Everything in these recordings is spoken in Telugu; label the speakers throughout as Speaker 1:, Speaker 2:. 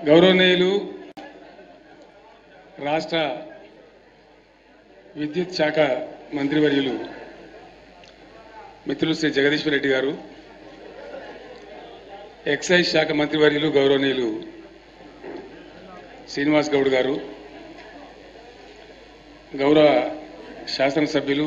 Speaker 1: గౌరవనీయులు రాష్ట్ర విద్యుత్ శాఖ మంత్రివర్యులు మిత్రులు శ్రీ జగదీశ్వర్ రెడ్డి గారు ఎక్సైజ్ శాఖ మంత్రివర్యులు గౌరవనీయులు శ్రీనివాస్ గౌడ్ గారు గౌరవ శాసనసభ్యులు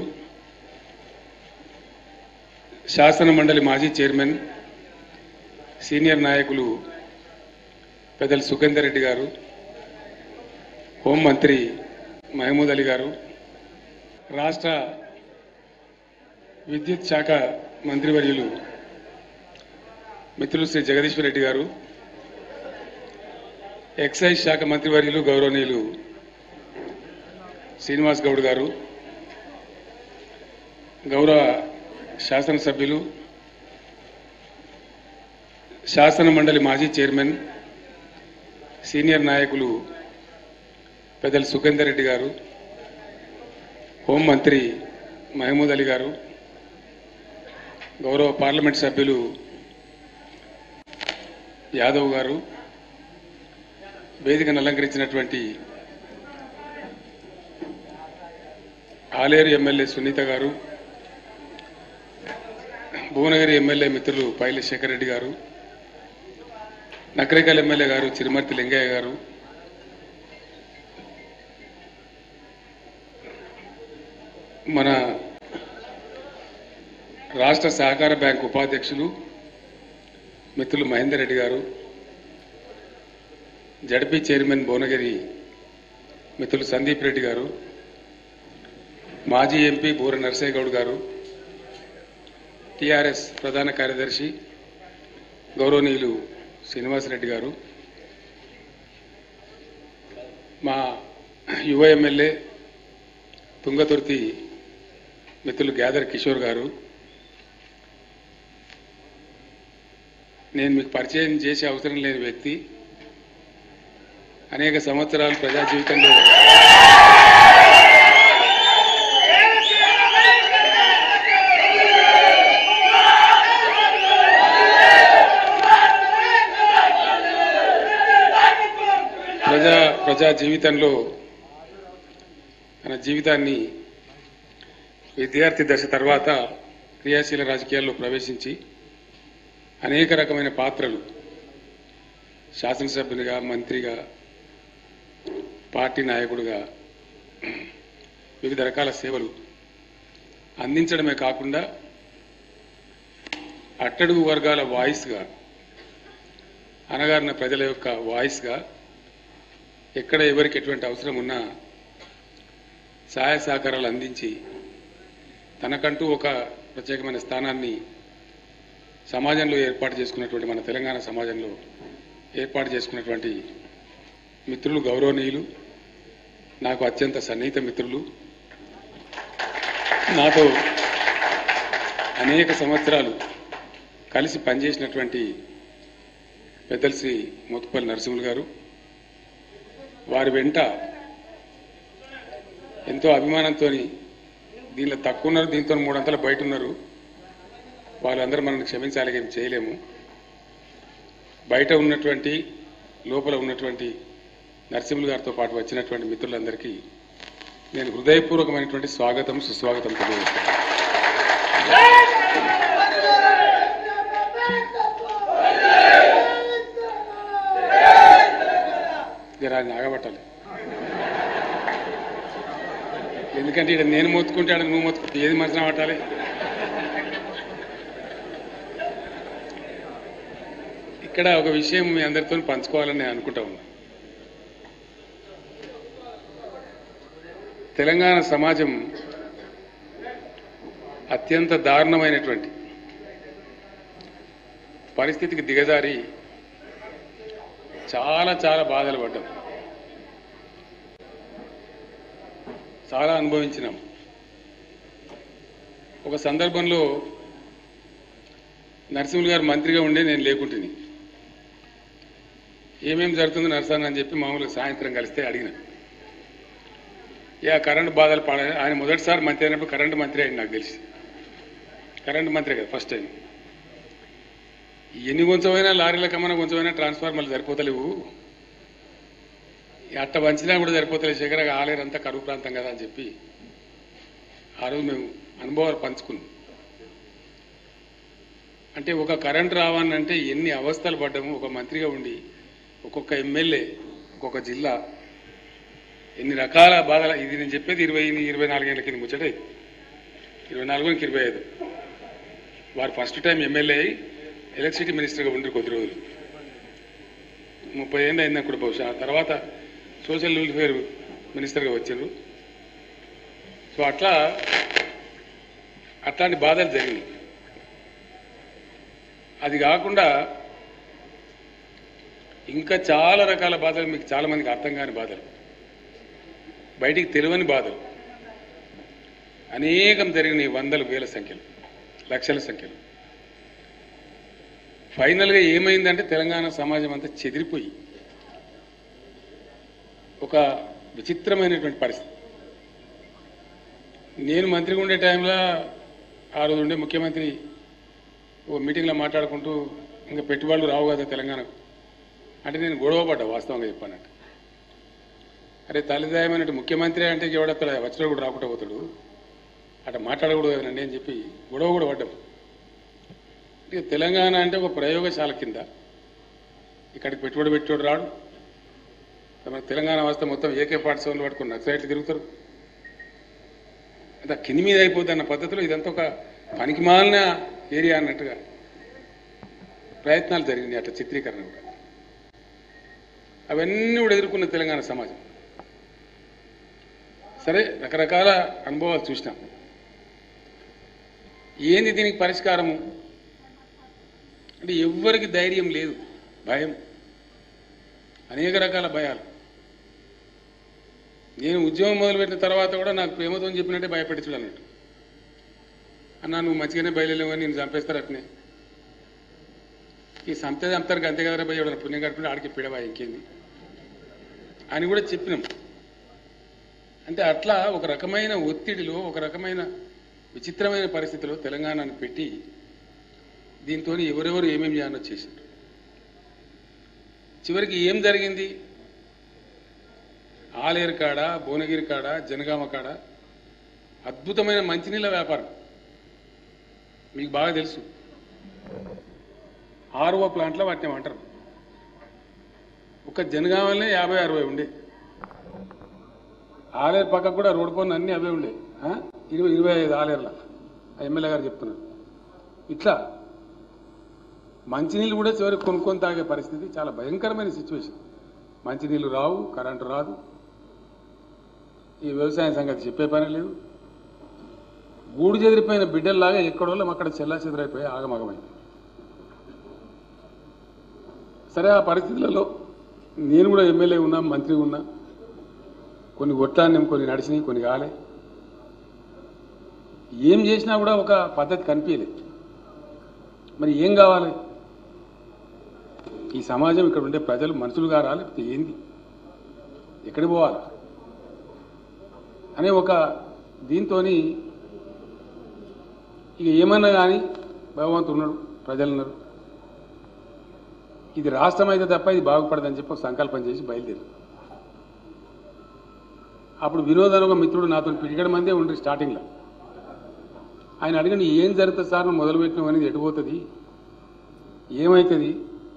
Speaker 1: శాసన మండలి మాజీ చైర్మన్ సీనియర్ నాయకులు పెద్దలు సుఖేందర్ రెడ్డి గారు హోంమంత్రి మహమూద్ అలీ గారు రాష్ట్ర విద్యుత్ శాఖ మంత్రివర్యులు మిత్రులు శ్రీ జగదీశ్వర్ రెడ్డి గారు ఎక్సైజ్ శాఖ మంత్రివర్యులు గౌరవనీయులు శ్రీనివాస్ గౌడ్ గారు గౌరవ శాసనసభ్యులు శాసన మండలి మాజీ చైర్మన్ సీనియర్ నాయకులు పెద్దలు సుఖేందర్ రెడ్డి గారు హోంమంత్రి మహమూద్ అలీ గారు గౌరవ పార్లమెంట్ సభ్యులు యాదవ్ గారు వేదికను అలంకరించినటువంటి ఆలేరు ఎమ్మెల్యే సునీత గారు భువనగిరి ఎమ్మెల్యే మిత్రులు పైలి శేఖర్ రెడ్డి గారు నకరికల్ ఎమ్మెల్యే గారు చిరుమర్తి లింగయ్య గారు మన రాష్ట్ర సహకార బ్యాంక్ ఉపాధ్యక్షులు మిత్రులు మహేందర్ రెడ్డి గారు జడ్పీ చైర్మన్ భువనగిరి మిత్రులు సందీప్ రెడ్డి గారు మాజీ ఎంపీ బూర నరసయ్య గౌడ్ గారు టిఆర్ఎస్ ప్రధాన కార్యదర్శి గౌరవనీయులు శ్రీనివాసరెడ్డి గారు మా యువ ఎమ్మెల్యే తుంగతుర్తి మిత్రులు గ్యాదర్ కిషోర్ గారు నేను మీకు పరిచయం చేసే అవసరం లేని వ్యక్తి అనేక సంవత్సరాలు ప్రజా జీవితంలో ప్రజా ప్రజా జీవితంలో తన జీవితాన్ని విద్యార్థి దశ తర్వాత క్రియాశీల రాజకీయాల్లో ప్రవేశించి అనేక రకమైన పాత్రలు శాసనసభ్యునిగా మంత్రిగా పార్టీ నాయకుడిగా వివిధ రకాల సేవలు అందించడమే కాకుండా అట్టడుగు వర్గాల వాయిస్గా అనగారిన ప్రజల యొక్క వాయిస్గా ఎక్కడ ఎవరికి ఎటువంటి అవసరం ఉన్నా సహాయ సహకారాలు అందించి తనకంటూ ఒక ప్రత్యేకమైన స్థానాన్ని సమాజంలో ఏర్పాటు చేసుకున్నటువంటి మన తెలంగాణ సమాజంలో ఏర్పాటు చేసుకున్నటువంటి మిత్రులు గౌరవనీయులు నాకు అత్యంత సన్నిహిత మిత్రులు నాతో అనేక సంవత్సరాలు కలిసి పనిచేసినటువంటి పెద్దలు శ్రీ మోతుపల్లి నరసింహులు గారు వారి వెంట ఎంతో అభిమానంతో దీనిలో తక్కువ ఉన్నారు దీంతో మూడంతలు బయట ఉన్నారు వాళ్ళందరూ మనల్ని క్షమించాలి ఏం చేయలేము బయట ఉన్నటువంటి లోపల ఉన్నటువంటి నరసింహులు గారితో పాటు వచ్చినటువంటి మిత్రులందరికీ నేను హృదయపూర్వకమైనటువంటి స్వాగతం సుస్వాగతం తెలియజేస్తాను జరా నాగబట్టాలి ఎందుకంటే ఇక్కడ నేను మొత్తుకుంటే ఆడ నువ్వు మొత్తుకుంటే ఏది మంచిగా పట్టాలి ఇక్కడ ఒక విషయం మీ అందరితో పంచుకోవాలని నేను అనుకుంటా ఉన్నా తెలంగాణ సమాజం అత్యంత దారుణమైనటువంటి పరిస్థితికి దిగజారి చాలా చాలా బాధలు పడ్డాం చాలా అనుభవించినాం ఒక సందర్భంలో నరసింహులు గారు మంత్రిగా ఉండే నేను లేకుంటుని ఏమేం జరుగుతుందో నరసాన్ అని చెప్పి మామూలుగా సాయంత్రం కలిస్తే అడిగిన ఇక కరెంటు బాధలు పడ ఆయన మొదటిసారి మంత్రి అయినప్పుడు కరెంటు మంత్రి అయింది నాకు తెలిసి కరెంటు మంత్రి కదా ఫస్ట్ టైం ఎన్ని కొంచెమైనా లారీల కమ్మన కొంచెమైనా ట్రాన్స్ఫార్మర్లు సరిపోతలేవు ఈ అట్ట వంచినా కూడా సరిపోతలేదు శేఖర ఆలేరంతా కరువు ప్రాంతం కదా అని చెప్పి ఆ రోజు మేము అనుభవాలు పంచుకున్నాం అంటే ఒక కరెంట్ రావాలంటే ఎన్ని అవస్థలు పడ్డాము ఒక మంత్రిగా ఉండి ఒక్కొక్క ఎమ్మెల్యే ఒక్కొక్క జిల్లా ఎన్ని రకాల బాధలు ఇది నేను చెప్పేది ఇరవై ఇరవై నాలుగేళ్ల కింద ముచ్చట ఇది. ఇరవై నాలుగు నుంచి ఇరవై ఐదు వారు ఫస్ట్ టైం ఎమ్మెల్యే అయి ఎలక్ట్రిసిటీ మినిస్టర్గా ఉండి కొద్ది రోజులు ముప్పై ఏళ్ళు అయింది అప్పుడు బహుశా ఆ తర్వాత సోషల్ వెల్ఫేర్ మినిస్టర్గా వచ్చారు సో అట్లా అట్లాంటి బాధలు జరిగినాయి అది కాకుండా ఇంకా చాలా రకాల బాధలు మీకు చాలా మందికి అర్థం కాని బాధలు బయటికి తెలియని బాధలు అనేకం జరిగినాయి వందల వేల సంఖ్యలు లక్షల సంఖ్యలు ఫైనల్గా ఏమైందంటే తెలంగాణ సమాజం అంతా చెదిరిపోయి ఒక విచిత్రమైనటువంటి పరిస్థితి నేను మంత్రిగా ఉండే టైంలో ఆ రోజు ఉండే ముఖ్యమంత్రి ఓ మీటింగ్లో మాట్లాడుకుంటూ ఇంకా పెట్టుబడులు రావు కదా తెలంగాణకు అంటే నేను గొడవ పడ్డా వాస్తవంగా చెప్పానంటే అరే తల్లిదాయమైనట్టు ముఖ్యమంత్రి అంటే ఎవడక్కడ వచ్చినా కూడా రాకుండా పోతాడు అట్లా మాట్లాడకూడదు కదండి అని చెప్పి గొడవ కూడా పడ్డాం ఇక తెలంగాణ అంటే ఒక ప్రయోగశాల కింద ఇక్కడికి పెట్టుబడి పెట్టాడు రాడు మన తెలంగాణ వ్యవస్థ మొత్తం ఏకే పాఠశాలను పట్టుకుని నక్సలైట్లు తిరుగుతారు అంత కింది మీద అయిపోద్ది అన్న పద్ధతిలో ఇదంతా ఒక పనికిమాలిన ఏరియా అన్నట్టుగా ప్రయత్నాలు జరిగినాయి అట్లా చిత్రీకరణ కూడా అవన్నీ కూడా ఎదుర్కొన్న తెలంగాణ సమాజం సరే రకరకాల అనుభవాలు చూసినాం ఏంది దీనికి పరిష్కారము అంటే ఎవ్వరికి ధైర్యం లేదు భయం అనేక రకాల భయాలు నేను ఉద్యోగం మొదలుపెట్టిన తర్వాత కూడా నాకు ప్రేమతో చెప్పినట్టే భయపెట్టచుడు అన్నట్టు అన్నా నువ్వు మంచిగానే బయలుదేరేవని నేను చంపేస్తారు అట్నే ఈ సంత చంపుతారు అంతే కదరా భయ ఎవడన్నా పుణ్యం కట్టుకుంటే ఆడికి పిడవా ఇంకేంది అని కూడా చెప్పినాం అంటే అట్లా ఒక రకమైన ఒత్తిడిలో ఒక రకమైన విచిత్రమైన పరిస్థితిలో తెలంగాణను పెట్టి దీంతో ఎవరెవరు ఏమేమి చేయాలో చేశారు చివరికి ఏం జరిగింది ఆలేరు కాడ భువనగిరి కాడ జనగామ కాడ అద్భుతమైన మంచినీళ్ళ వ్యాపారం మీకు బాగా తెలుసు ఆర్ఓ ప్లాంట్లో వాటిని అంటారు ఒక జనగామలనే యాభై అరవై ఉండే ఆలేరు పక్కకు కూడా రోడ్డు పనులు అన్నీ అవే ఉండే ఆ? ఇరవై ఇరవై ఐదు ఆలేర్ల ఆ ఎమ్మెల్యే గారు చెప్తున్నారు ఇట్లా మంచినీళ్ళు కూడా చివరికి కొనుక్కొని తాగే పరిస్థితి చాలా భయంకరమైన సిచ్యువేషన్ మంచినీళ్ళు రావు కరెంటు రాదు ఈ వ్యవసాయ సంగతి చెప్పే పని లేదు గూడు చెదిరిపోయిన బిడ్డల్లాగా ఎక్కడోళ్ళం అక్కడ చెల్లా చెదిరైపోయి ఆగమగమైంది సరే ఆ పరిస్థితులలో నేను కూడా ఎమ్మెల్యే ఉన్నా మంత్రి ఉన్నా కొన్ని కొట్లాడినాం కొన్ని నడిచినాయి కొన్ని కాలే ఏం చేసినా కూడా ఒక పద్ధతి కనిపించలేదు మరి ఏం కావాలి ఈ సమాజం ఇక్కడ ఉండే ప్రజలు మనుషులుగా రా లేకపోతే ఏంది ఎక్కడికి పోవాలి అనే ఒక దీంతో ఇక ఏమన్నా కానీ భగవంతుడు ఉన్నాడు ప్రజలు ఉన్నారు ఇది రాష్ట్రం అయితే తప్ప ఇది బాగుపడదని చెప్పి ఒక సంకల్పం చేసి బయలుదేరి అప్పుడు వినోద్ అని ఒక మిత్రుడు నాతో పిడిగడ మందే ఉండ్రి స్టార్టింగ్లో ఆయన అడిగిన ఏం జరుగుతుంది సార్ నువ్వు మొదలుపెట్టినావు అనేది ఎటుపోతుంది ఏమవుతుంది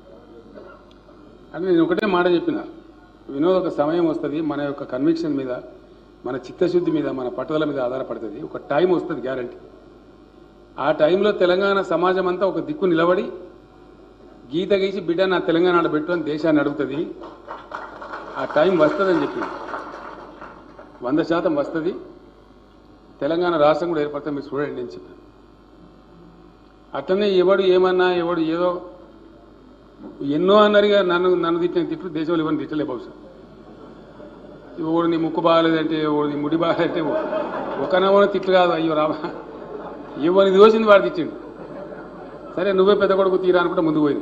Speaker 1: అని నేను ఒకటే మాట చెప్పిన వినోద్ ఒక సమయం వస్తుంది మన యొక్క కన్విక్షన్ మీద మన చిత్తశుద్ధి మీద మన పట్టుదల మీద ఆధారపడుతుంది ఒక టైం వస్తుంది గ్యారంటీ ఆ టైంలో తెలంగాణ సమాజం అంతా ఒక దిక్కు నిలబడి గీత గీసి బిడ్డ నా తెలంగాణ ఆడబెట్టు అని దేశాన్ని అడుగుతుంది ఆ టైం వస్తుందని చెప్పింది వంద శాతం వస్తుంది తెలంగాణ రాష్ట్రం కూడా ఏర్పడుతుంది మీరు చూడండి అని చెప్పి అట్లనే ఎవడు ఏమన్నా ఎవడు ఏదో ఎన్నో అన్నారుగా నన్ను నన్ను తిట్టిన తిట్లు దేశంలో ఇవన్నీ తిట్టలే బహుశా ఓడు నీ ముక్కు బాగాలేదంటే ఓడు నీ ముడి బాగాలంటే ఒకనవన తిట్లు కాదు అయ్యో రామా ఇవ్వని దోసింది వాడు తిట్టిండు సరే నువ్వే పెద్ద కొడుకు తీరా అనుకుంటే ముందుకు పోయింది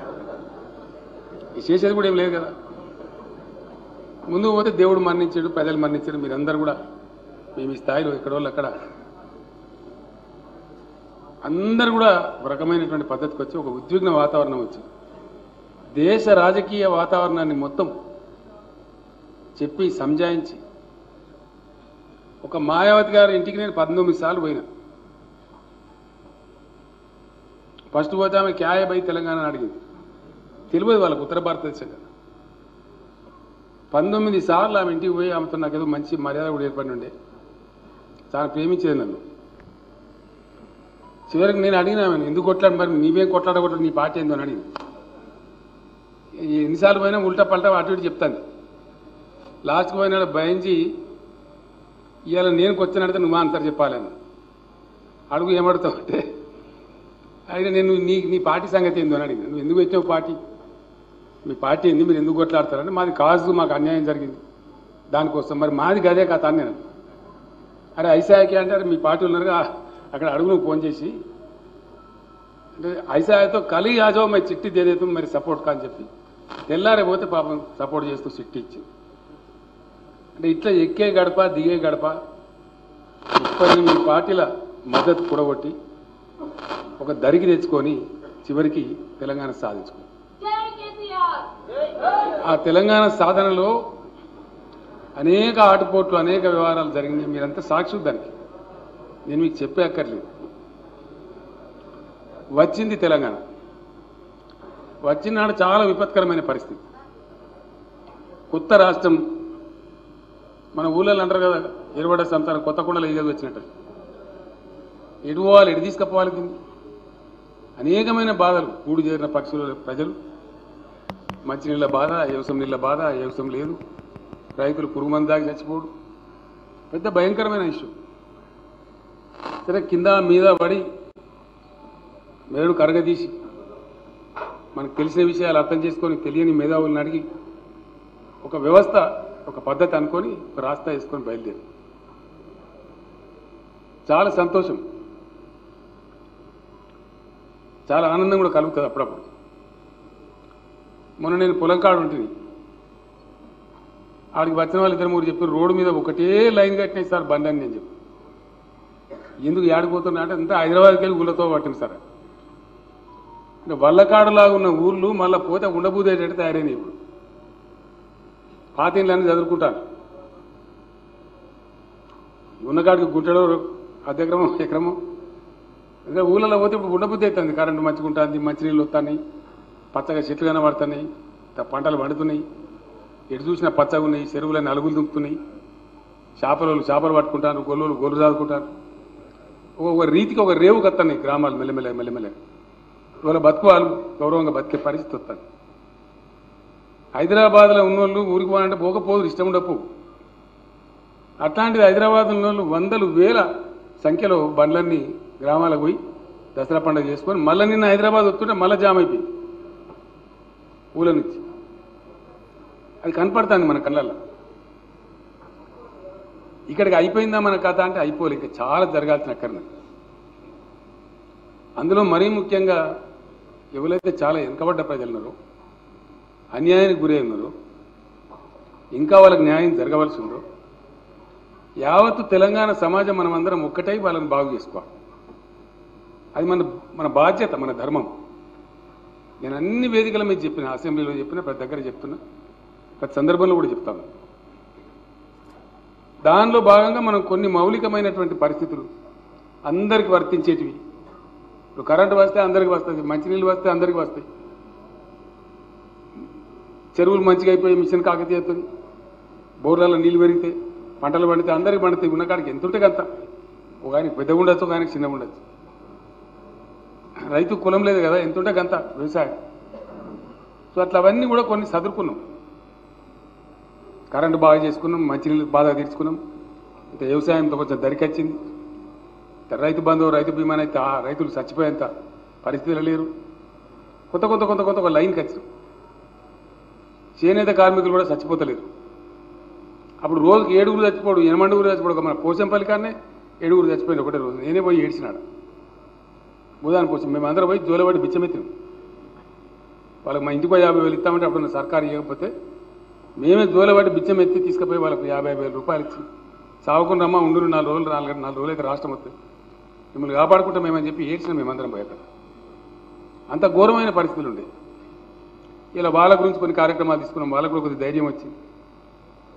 Speaker 1: ఈ చేసేది కూడా ఏం లేదు కదా ముందుకు పోతే దేవుడు మరణించాడు ప్రజలు మరణించారు మీరందరూ కూడా మేము ఈ స్థాయిలో ఎక్కడ వాళ్ళు అక్కడ అందరు కూడా ఒక రకమైనటువంటి పద్ధతికి వచ్చి ఒక ఉద్విగ్న వాతావరణం వచ్చింది దేశ రాజకీయ వాతావరణాన్ని మొత్తం చెప్పి సంజాయించి ఒక మాయావతి గారి ఇంటికి నేను పంతొమ్మిది సార్లు పోయినా ఫస్ట్ పోతే ఆమె క్యాయ బై తెలంగాణ అని అడిగింది తెలియదు వాళ్ళకు ఉత్తర భారతదేశం కదా పంతొమ్మిది సార్లు ఆమె ఇంటికి పోయి ఆమెతో నాకేదో మంచి మర్యాద కూడా ఏర్పడి ఉండే చాలా ప్రేమించేది నన్ను చివరికి నేను అడిగిన ఆమెను ఎందుకు కొట్లాడు మరి నీవేం కొట్లాడకూడదు నీ పార్టీ ఏందో అని అడిగింది ఎన్నిసార్లు పోయినా ఉల్టా పల్టా అటు ఇటు చెప్తాను లాస్ట్కి పోయినాడు భయించి ఇవాళ నేను క్వశ్చన్ అడితే నువ్వు ఆన్సర్ చెప్పాలని అడుగు ఏమడుతావు అంటే అయినా నేను నీ నీ పార్టీ సంగతి ఏందో అని అడిగింది నువ్వు ఎందుకు వచ్చావు పార్టీ మీ పార్టీ ఏంది మీరు ఎందుకు కొట్లాడతారంటే మాది కాజు మాకు అన్యాయం జరిగింది దానికోసం మరి మాది గదే కథ అని నేను అరే ఐసాయకి అంటారు మీ పార్టీ ఉన్నారుగా అక్కడ అడుగు నువ్వు ఫోన్ చేసి అంటే ఐసాయతో కలి ఆజో మరి చిట్టి దేదేతో మరి సపోర్ట్ కా అని చెప్పి తెల్లారే పోతే పాపం సపోర్ట్ చేస్తూ చిట్టి ఇచ్చింది అంటే ఇట్లా ఎక్కే గడప దిగే గడప ముప్పై ఎనిమిది పార్టీల మద్దతు కూడగొట్టి ఒక దరికి తెచ్చుకొని చివరికి తెలంగాణ సాధించుకుంది
Speaker 2: జై కేసీఆర్
Speaker 1: ఆ తెలంగాణ సాధనలో అనేక ఆటుపోట్లు అనేక వ్యవహారాలు జరిగినాయి మీరంతా సాక్షి దానికి నేను మీకు చెప్పే అక్కర్లేదు వచ్చింది తెలంగాణ వచ్చిన నాడు చాలా విపత్కరమైన పరిస్థితి కొత్త రాష్ట్రం మన ఊళ్ళో అంటారు కదా ఎరువడ సంతానం కొత్త కుండలు ఏదో వచ్చినట్టు ఎటు పోవాలి ఎటు తీసుకుపోవాలి దీన్ని అనేకమైన బాధలు కూడి చేరిన పక్షుల ప్రజలు మంచినీళ్ళ బాధ వ్యవసాయం నీళ్ళ బాధ వ్యవసాయం లేదు రైతులు పురుగు మంది దాగి చచ్చిపోడు పెద్ద భయంకరమైన ఇష్యూ సరే కింద మీద పడి మేడు కరగదీసి మనకు తెలిసిన విషయాలు అర్థం చేసుకొని తెలియని మేధావులను అడిగి ఒక వ్యవస్థ ఒక పద్ధతి అనుకొని ఒక రాస్తా వేసుకొని బయలుదేరి చాలా సంతోషం చాలా ఆనందం కూడా కలుగుతుంది అప్పుడప్పుడు మొన్న నేను పొలం కాడు ఉంటుంది ఆడికి వచ్చిన వాళ్ళు ఇద్దరు మూడు చెప్పారు రోడ్డు మీద ఒకటే లైన్ కట్టినాయి సార్ బండి అని నేను చెప్పి ఎందుకు ఏడిపోతున్నా అంటే అంతా హైదరాబాద్కి వెళ్ళి ఊళ్ళతో పట్టింది సార్ అంటే వల్లకాడులాగా ఉన్న ఊర్లు మళ్ళీ పోతే ఉండబూదేటట్టు తయారైనాయి ఇప్పుడు పాతీళ్ళని చదువుకుంటాను ఉన్నకాడికి గుంటడో అర్ధక్రమం ఎక్రమం ఇంకా ఊళ్ళలో పోతే ఇప్పుడు ఉండబుద్ధి అవుతుంది కరెంటు మంచిగా ఉంటుంది మంచినీళ్ళు వస్తున్నాయి పచ్చగా చెట్లు కనబడుతున్నాయి త- పంటలు పండుతున్నాయి ఎటు చూసినా పచ్చగా ఉన్నాయి చెరువులని అలుగులు దుంకుతున్నాయి చేపలు చేపలు పట్టుకుంటారు గొల్లులు గొల్లు చదువుకుంటారు ఒక రీతికి ఒక రేవు కత్తన్నాయి గ్రామాలు మెల్లమెల్ల మెల్లమెల్ల ఇవాళ బతుకు వాళ్ళు గౌరవంగా బతికే పరిస్థితి వస్తుంది హైదరాబాద్లో ఉన్నోళ్ళు ఊరికి పోవాలంటే పోకపోదు ఇష్టం ఉండపు అట్లాంటిది హైదరాబాద్ ఉన్నోళ్ళు వందలు వేల సంఖ్యలో బండ్లన్నీ గ్రామాలకు పోయి దసరా పండుగ చేసుకొని మళ్ళీ నిన్న హైదరాబాద్ వస్తుంటే మళ్ళీ జామ్ అయిపోయింది ఊళ్ళ నుంచి అది కనపడుతుంది మన కళ్ళల్లో ఇక్కడికి అయిపోయిందా మన కథ అంటే అయిపోలే ఇంకా చాలా జరగాల్సిన అక్కర్న అందులో మరీ ముఖ్యంగా ఎవరైతే చాలా వెనుకబడ్డ ప్రజలు ఉన్నారో అన్యాయానికి గురై ఉన్నారో ఇంకా వాళ్ళకి న్యాయం జరగవలసి ఉందో యావత్తు తెలంగాణ సమాజం మనం అందరం ఒక్కటై వాళ్ళని బాగు చేసుకోవాలి అది మన మన బాధ్యత మన ధర్మం నేను అన్ని వేదికల మీద చెప్పిన అసెంబ్లీలో చెప్పిన ప్రతి దగ్గర చెప్తున్నా ప్రతి సందర్భంలో కూడా చెప్తాను దానిలో భాగంగా మనం కొన్ని మౌలికమైనటువంటి పరిస్థితులు అందరికి వర్తించేటివి ఇప్పుడు కరెంటు వస్తే అందరికి వస్తుంది మంచినీళ్ళు వస్తే అందరికి వస్తాయి చెరువులు మంచిగా అయిపోయి మిషన్ కాకతీయతుంది బోర్లలో నీళ్ళు పెరిగితే పంటలు పండితే అందరికి పండుతాయి ఉన్న కాడికి ఎంత ఉంటే అంత ఒక ఆయనకి పెద్దగా ఉండొచ్చు ఒక ఆయనకి చిన్నగా ఉండొచ్చు రైతు కులం లేదు కదా ఎంత ఉంటే గంత వ్యవసాయం సో అట్లా అవన్నీ కూడా కొన్ని చదువుకున్నాం కరెంటు బాగా చేసుకున్నాం మంచినీళ్ళు బాగా తీర్చుకున్నాం ఇంత వ్యవసాయంతో కొంచెం దరికొచ్చింది ఇంత రైతు బంధువు రైతు బీమా అయితే ఆ రైతులు చచ్చిపోయేంత పరిస్థితులు లేరు కొత్త కొత్త కొత్త కొత్త ఒక లైన్కి వచ్చినాం చేనేత కార్మికులు కూడా చచ్చిపోతలేరు అప్పుడు రోజుకి ఏడుగురు చచ్చిపోడు ఎనమండుగురు చచ్చిపోడు మన పోసంపల్లి కాడనే ఏడుగురు చచ్చిపోయింది ఒకటే రోజు నేనే పోయి ఏడ్చినాడు భూదాని పోసం మేము అందరం పోయి జోలబడి బిచ్చమెత్తినాం వాళ్ళకి మా ఇంటికి పోయి యాభై వేలు ఇస్తామంటే అప్పుడు సర్కారు ఇవ్వకపోతే మేమే జోలబడి బిచ్చం ఎత్తి తీసుకుపోయి వాళ్ళకి యాభై వేల రూపాయలు ఇచ్చి సావుకుని రమ్మా ఉండు నాలుగు రోజులు నాలుగు నాలుగు రోజులు అయితే రాష్ట్రం వస్తుంది మిమ్మల్ని కాపాడుకుంటాం మేమని చెప్పి ఏడ్చినాం మేమందరం పోయాక అంత ఘోరమైన పరిస్థితులు ఉండే ఇలా వాళ్ళ గురించి కొన్ని కార్యక్రమాలు తీసుకున్నాం వాళ్ళకు కూడా కొద్ది ధైర్యం వచ్చింది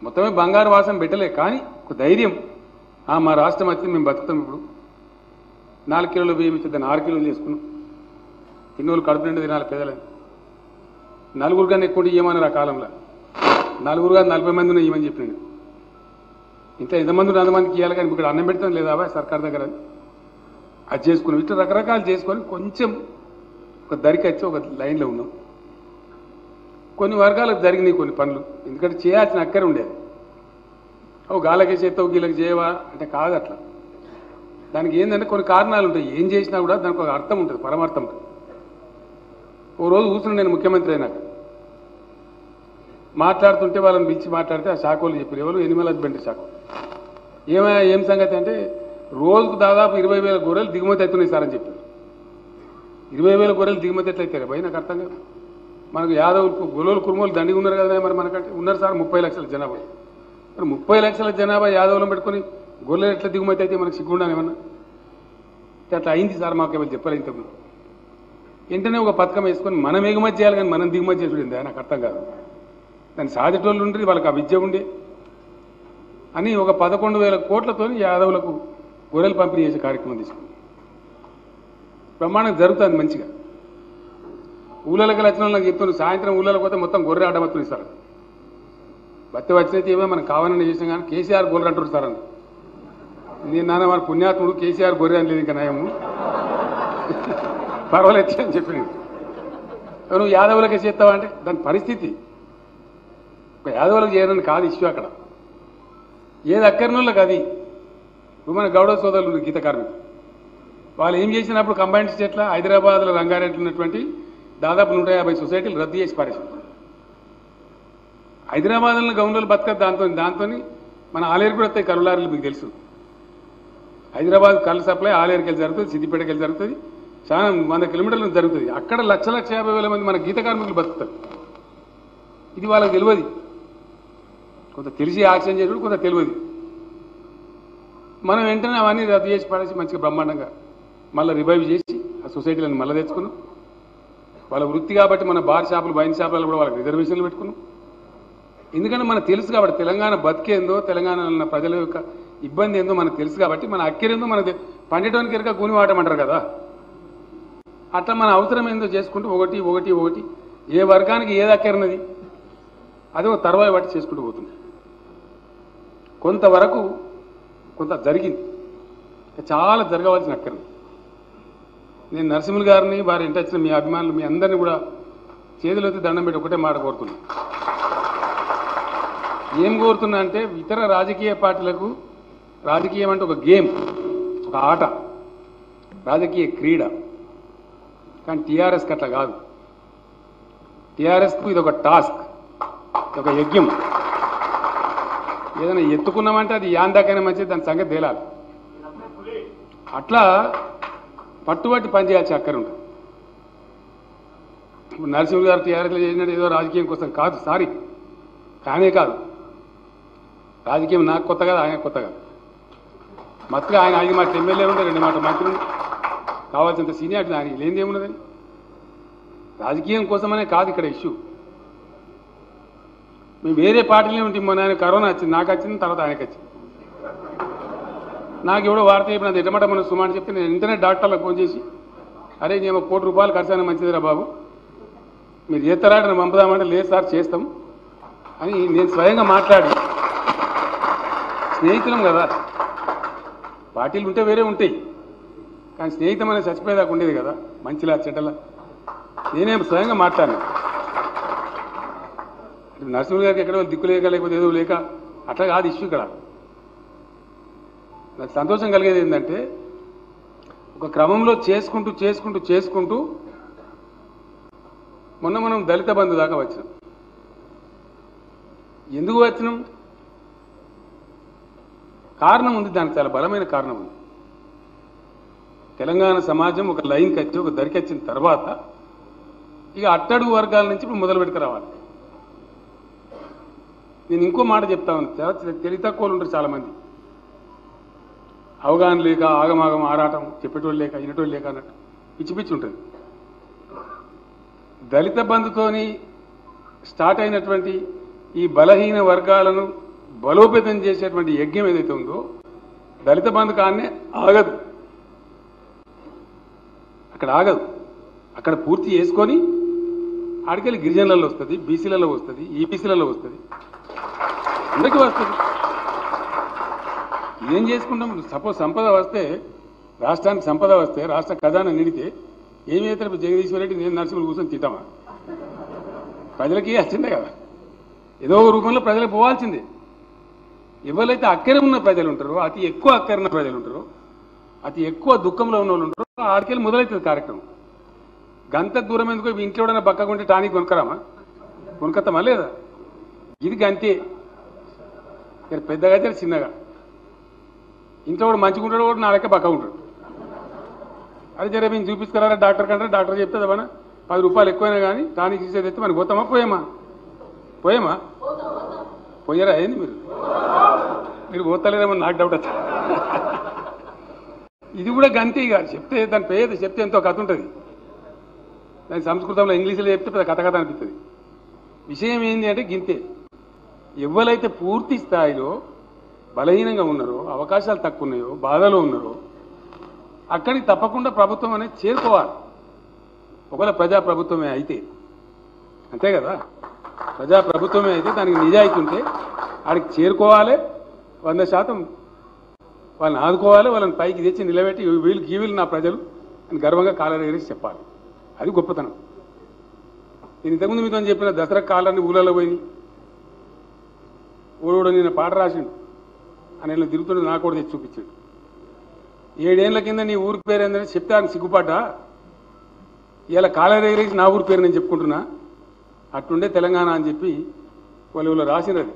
Speaker 1: మొత్తమే బంగారు వాసం పెట్టలే కానీ ఒక ధైర్యం ఆ, మా రాష్ట్రం వచ్చింది మేము బతుకుతాం ఇప్పుడు నాలుగు కిలోలు బియ్యం ఇచ్చి దాన్ని ఆరు కిలోలు చేసుకున్నాం తిన్నోళ్ళు కడుపు నిండా తినాలి పేదలని నలుగురు కానీ ఎక్కువ ఇవ్వమన్నారు ఆ కాలంలో నలుగురు కానీ నలభై మంది ఉన్నాయి ఇవ్వమని చెప్పిండు ఇంత ఎంతమంది ఉన్న అంతమందికి ఇవ్వాలి కానీ ఇక్కడ అన్నం పెడతాం లేదా అబ్బాయి సర్కార్ దగ్గర అది చేసుకున్నాం ఇట్లా రకరకాలు చేసుకొని కొంచెం ఒక దరికి వచ్చి ఒక లైన్లో ఉన్నాం కొన్ని వర్గాలకు జరిగినాయి కొన్ని పనులు ఎందుకంటే చేయాల్సిన అక్కరే ఉండేది ఓ గాలకే చేస్తావు గీలకి చేయవా అంటే కాదు అట్లా దానికి ఏంటంటే కొన్ని కారణాలు ఉంటాయి ఏం చేసినా కూడా దానికి ఒక అర్థం ఉంటుంది పరమార్థం ఉంటుంది ఓ రోజు కూర్చుని నేను ముఖ్యమంత్రి అయినాక మాట్లాడుతుంటే వాళ్ళని పిలిచి మాట్లాడితే ఆ శాఖలు చెప్పారు ఎవరు ఎనిమల్ హస్బెండరీ శాఖ ఏమైనా ఏం సంగతి అంటే రోజుకు దాదాపు ఇరవై వేల గొర్రెలు దిగుమతి అవుతున్నాయి సార్ అని చెప్పారు ఇరవై వేల గొర్రెలు దిగుమతి ఎట్లయితే భయ నాకు అర్థం కాదు మనకు యాదవులు గొలవలు కురుమోలు దండిగా ఉన్నారు కదా మరి మనకంటే ఉన్నారు సార్ ముప్పై లక్షల జనాభా మరి ముప్పై లక్షల జనాభా యాదవులను పెట్టుకొని గొర్రెలు ఎట్లా దిగుమతి అయితే మనకు సిగ్గుండాను ఏమన్నా అంటే అట్లా అయింది సార్ మాకు ఎవరు చెప్పారు ఇంతకు వెంటనే ఒక పథకం వేసుకొని మనం ఎగుమతి చేయాలి కానీ మనం దిగుమతి చేసుకుంది నాకు అర్థం కాదు దాన్ని సాధేటోళ్ళు ఉండి వాళ్ళకి ఆ విద్య ఉండే అని ఒక పదకొండు వేల కోట్లతో యాదవులకు గొర్రెలు పంపిణీ చేసే కార్యక్రమం తీసుకుంది ప్రమాణం జరుగుతుంది మంచిగా ఊళ్ళకి వచ్చిన వాళ్ళకి చెప్తున్నారు సాయంత్రం ఊళ్ళకి పోతే మొత్తం గొర్రె ఆడమత్తులు ఇస్తారు బతి వచ్చినైతే ఏమో మనం కావాలని చేసినాం కానీ కేసీఆర్ గొర్రెలు అంటారు సార్ అని నేను నాన్న మన పుణ్యాత్ముడు కేసీఆర్ గొర్రె అని లేదు ఇంకా నయము పర్వాలేదు అని చెప్పింది నువ్వు యాదవులకే చేస్తావా అంటే దాని పరిస్థితి ఒక యాదవులకు చేయడానికి కాదు ఇష్యూ అక్కడ ఏది అక్కరినోళ్ళకి అది ఇప్పుడు మన గౌడ సోదరులు ఉన్నారు, గీత కార్మికులు వాళ్ళు ఏం చేసినప్పుడు కంబైన్డ్ స్టేట్లో హైదరాబాద్లో రంగారెడ్డి ఉన్నటువంటి దాదాపు నూట యాభై సొసైటీలు రద్దు చేసి పారేసారు హైదరాబాద్లో గౌండలు బతకదు దాంతో దాంతో మన ఆలేరు కూడా వస్తాయి కరులారులు మీకు తెలుసు హైదరాబాద్ కళ్ళు సప్లై ఆలేరుకి వెళ్ళి జరుగుతుంది సిద్దిపేటకి వెళ్ళి జరుగుతుంది చాలా వంద కిలోమీటర్ల నుంచి జరుగుతుంది అక్కడ లక్ష లక్ష యాభై వేల మంది మన గీత కార్మికులు బతుకుతారు ఇది వాళ్ళకి తెలియదు కొంత తెలిసి యాక్షన్ చేసుడు కొంత తెలియదు మనం వెంటనే అవన్నీ రద్దు చేసి పడేసి మంచిగా బ్రహ్మాండంగా మళ్ళీ రివైవ్ చేసి ఆ సొసైటీలను మళ్ళీ తెచ్చుకున్నాం వాళ్ళ వృత్తి కాబట్టి మన బార్ షాపులు వైన్ షాపులలో కూడా వాళ్ళకి రిజర్వేషన్లు పెట్టుకున్నాం ఎందుకంటే మనకు తెలుసు కాబట్టి తెలంగాణ బతికేందో తెలంగాణలో ఉన్న ప్రజల యొక్క ఇబ్బంది ఏందో మనకు తెలుసు కాబట్టి మన అక్కెరేందో మనకు పండేటానికి ఎరక కూని వాటమంటారు కదా అట్లా మన అవసరం ఏందో చేసుకుంటూ ఒకటి ఒకటి ఒకటి ఏ వర్గానికి ఏది అక్కరినది అది ఒక తర్వాయి బట్టి చేసుకుంటూ పోతుంది కొంతవరకు కొంత జరిగింది చాలా జరగవలసిన అక్కర్ని నేను నరసింహులు గారిని వారి ఇంటి వచ్చిన మీ అభిమానులు మీ అందరినీ కూడా చేతులెత్తి దండం పెట్టి ఒకటే మాట కోరుతున్నా ఏం కోరుతున్నా అంటే ఇతర రాజకీయ పార్టీలకు రాజకీయం అంటే ఒక గేమ్ ఒక ఆట రాజకీయ క్రీడ కానీ టీఆర్ఎస్కి అట్లా కాదు టీఆర్ఎస్కు ఇది ఒక టాస్క్ ఇది ఒక యజ్ఞం ఏదైనా ఎత్తుకున్నామంటే అది యాందాకైనా మంచిది దాని సంగతి తేలాలి అట్లా పట్టుబట్టి పనిచేయాల్సి అక్కర ఉంటుంది ఇప్పుడు నరసింహ గారు టీఆర్ఎస్లో చేసినట్టు ఏదో రాజకీయం కోసం కాదు సారీ కానే కాదు రాజకీయం నాకు కొత్త కాదు ఆయన కొత్త కాదు మత్తుగా ఆయన ఐదు మాట ఎమ్మెల్యే ఉండే రెండు మాట మంత్రి ఉండే కావాల్సినంత సీనియారిటీ ఆయన లేనిది ఏమున్నదని రాజకీయం కోసమనే కాదు ఇక్కడ ఇష్యూ మేము వేరే పార్టీలే ఉంటే మొన్న ఆయన కరోనా వచ్చింది నాకు వచ్చింది తర్వాత ఆయనకి వచ్చింది నాకు ఎవడో వార్త చెప్పిన ఎటమాట మన సుమా అని చెప్తే నేను ఇంటర్నెట్ డాక్టర్లకు ఫోన్ చేసి అరే నేను కోటి రూపాయలు ఖర్చు అయినా మంచిదిరా బాబు మీరు చేస్తారా నన్ను పంపుదామంటే లేదు సార్ చేస్తాం అని నేను స్వయంగా మాట్లాడి స్నేహితులం కదా పార్టీలు ఉంటే వేరే ఉంటాయి కానీ స్నేహితం అనేది చచ్చిపోయేదాకా ఉండేది కదా మంచిలా చెడ్డలా నేనే స్వయంగా మాట్లాడినా నరసింహులు గారికి ఎక్కడో దిక్కు లేక లేకపోతే ఏదో లేక అట్లా కాదు ఇష్యూ ఇక్కడ నాకు సంతోషం కలిగేది ఏంటంటే ఒక క్రమంలో చేసుకుంటూ చేసుకుంటూ చేసుకుంటూ మొన్న మనం దళిత బంధు దాకా వచ్చినాం ఎందుకు వచ్చినాం కారణం ఉంది దానికి చాలా బలమైన కారణం ఉంది తెలంగాణ సమాజం ఒక లైన్కి వచ్చి ఒక దరికి వచ్చిన తర్వాత ఇక అట్టడుగు వర్గాల నుంచి ఇప్పుడు మొదలు పెట్టుకు రావాలి నేను ఇంకో మాట చెప్తా ఉన్నాను చాలా తెలివి తక్కువలు ఉంటారు చాలా మంది అవగాహన లేక ఆగమాగం ఆరాటం చెప్పేటోళ్ళు లేక వినేటోళ్ళు లేక అన్నట్టు పిచ్చి పిచ్చి ఉంటుంది దళిత బంధుతోని స్టార్ట్ అయినటువంటి ఈ బలహీన వర్గాలను బలోపేతం చేసేటువంటి యజ్ఞం ఏదైతే ఉందో దళిత బంధు కానే ఆగదు అక్కడ ఆగదు అక్కడ పూర్తి చేసుకొని ఆడికెళ్ళి గిరిజనులలో వస్తుంది బీసీలలో వస్తుంది ఈబీసీలలో వస్తుంది అందరికీ వస్తుంది ఏం చేసుకుంటాం సపోజ్ సంపద వస్తే రాష్ట్రానికి సంపద వస్తే రాష్ట్ర ఖజానా నిడితే ఏమి అయితే జగదీశ్వర రెడ్డి నేను నరసింహులు కూర్చొని తింటామా ప్రజలకి వచ్చిందే కదా ఏదో ఒక రూపంలో ప్రజలకు పోవాల్సిందే ఎవరైతే అక్కర ఉన్న ప్రజలు ఉంటారో అతి ఎక్కువ అక్కర ఉన్న ప్రజలు ఉంటారో అతి ఎక్కువ దుఃఖంలో ఉన్న వాళ్ళు ఉంటారో ఆడికెళ్ళి మొదలవుతుంది కార్యక్రమం గంత దూరం ఎందుకు ఇవి ఇంట్లో ఎవడైనా పక్కకుంటే టానిక్ కొనుక్కరామా కొనుక్కతామా లేదా ఇది గంతే ఇక్కడ పెద్దగా అయితే చిన్నగా ఇంట్లో కూడా మంచిగా ఉంటాడు కూడా నా లెక్క పక్క ఉంటాడు అది జర మేము చూపిస్తారా డాక్టర్ కంటే డాక్టర్ చెప్తే మన పది రూపాయలు ఎక్కువైనా కానీ టానిక్ ఇచ్చేది అయితే మనకి పోతామా పోయామా పోయామా పోయారా ఏంది మీరు మీరు పోతలేదేమో నాకు డౌట్ వచ్చింది ఇది కూడా గంతే ఇక చెప్తే దాని పేరు చెప్తే ఎంతో కథ ఉంటుంది దాని సంస్కృతంలో ఇంగ్లీష్లో చెప్తే పెద్ద కథ కథ అనిపిస్తుంది విషయం ఏంటి అంటే గింతే ఎవరైతే పూర్తి స్థాయిలో బలహీనంగా ఉన్నారో అవకాశాలు తక్కువ ఉన్నాయో బాధలో ఉన్నారో అక్కడికి తప్పకుండా ప్రభుత్వం అనేది చేరుకోవాలి ఒకవేళ ప్రజా ప్రభుత్వమే అయితే అంతే కదా ప్రజా ప్రభుత్వమే అయితే దానికి నిజాయితీ ఉంటే ఆడికి చేరుకోవాలి వంద శాతం వాళ్ళని ఆదుకోవాలి వాళ్ళని పైకి తెచ్చి నిలబెట్టి వీళ్ళు గీవీలు నా ప్రజలు అని గర్వంగా కాలర్ ఎగిరేసి చెప్పాలి అది గొప్పతనం నేను ఇంతకుముందు మీతో చెప్పిన దసరా కాలాన్ని ఊళ్ళలో పోయి ఊరోడు నిన్న పాట రాసిండు అని ఇలా తిరుగుతుండే నాకు కూడా తెచ్చి చూపించాడు ఏడేళ్ల కింద నీ ఊరి పేరు ఏందని చెప్తే ఆయన సిగ్గుపాట ఇలా కాలర్ ఎగిరేసి నా ఊరి పేరు నేను చెప్పుకుంటున్నా అట్టుండే తెలంగాణ అని చెప్పి వాళ్ళు వీళ్ళు రాసినది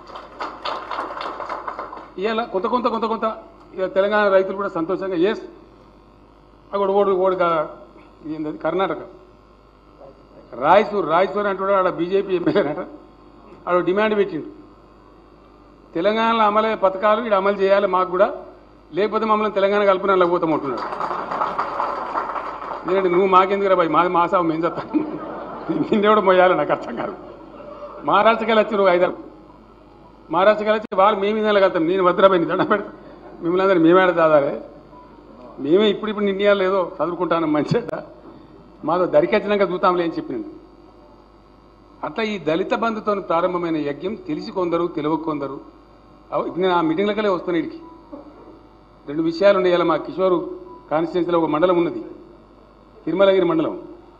Speaker 1: ఇవాళ కొంత కొంత కొంత కొంత ఇక తెలంగాణ రైతులు కూడా సంతోషంగా ఎస్ అక్కడ ఓడు ఓడు ఏంటది కర్ణాటక రాయసూర్ రాయసూర్ అంటున్నాడు ఆడ బీజేపీ ఎమ్మెల్యేనట ఆడ డిమాండ్ పెట్టిండు తెలంగాణలో అమలయ్యే పథకాలు ఇక్కడ అమలు చేయాలి మాకు కూడా లేకపోతే మమ్మల్ని తెలంగాణ కలుపున పోతాం అంటున్నాడు ఎందుకంటే నువ్వు మాకెందుకు రా బాయ్ మాది మాసావు మేము చెప్తాం నిన్నెవడు మొయ్యాలి నాకు అర్థం కాదు మహారాష్ట్రకి వెళ్ళి వచ్చి నువ్వు ఐదారు మహారాష్ట్రకి వెళ్ళి వచ్చి వాళ్ళు మేము వెళ్ళగలుగుతాం నేను భద్రపోయింది దండ పెడతా మిమ్మల్ని అందరూ మేమేడ దాదాలే మేమే ఇప్పుడు ఇప్పుడు నిన్నయాలు ఏదో చదువుకుంటాను మంచిగా మాతో దరికొచ్చినాక చూతాంలే అని చెప్పింది అట్లా ఈ దళిత బంధుతో ప్రారంభమైన యజ్ఞం తెలిసి కొందరు తెలియక కొందరు అవ్- ఇప్పుడు నేను ఆ మీటింగ్లకెళ్ళే వస్తాను ఇడికి రెండు విషయాలు ఉన్నాయి ఇలా మా కిషోరు కాన్స్టిట్యున్సీలో ఒక మండలం ఉన్నది తిరుమలగిరి మండలం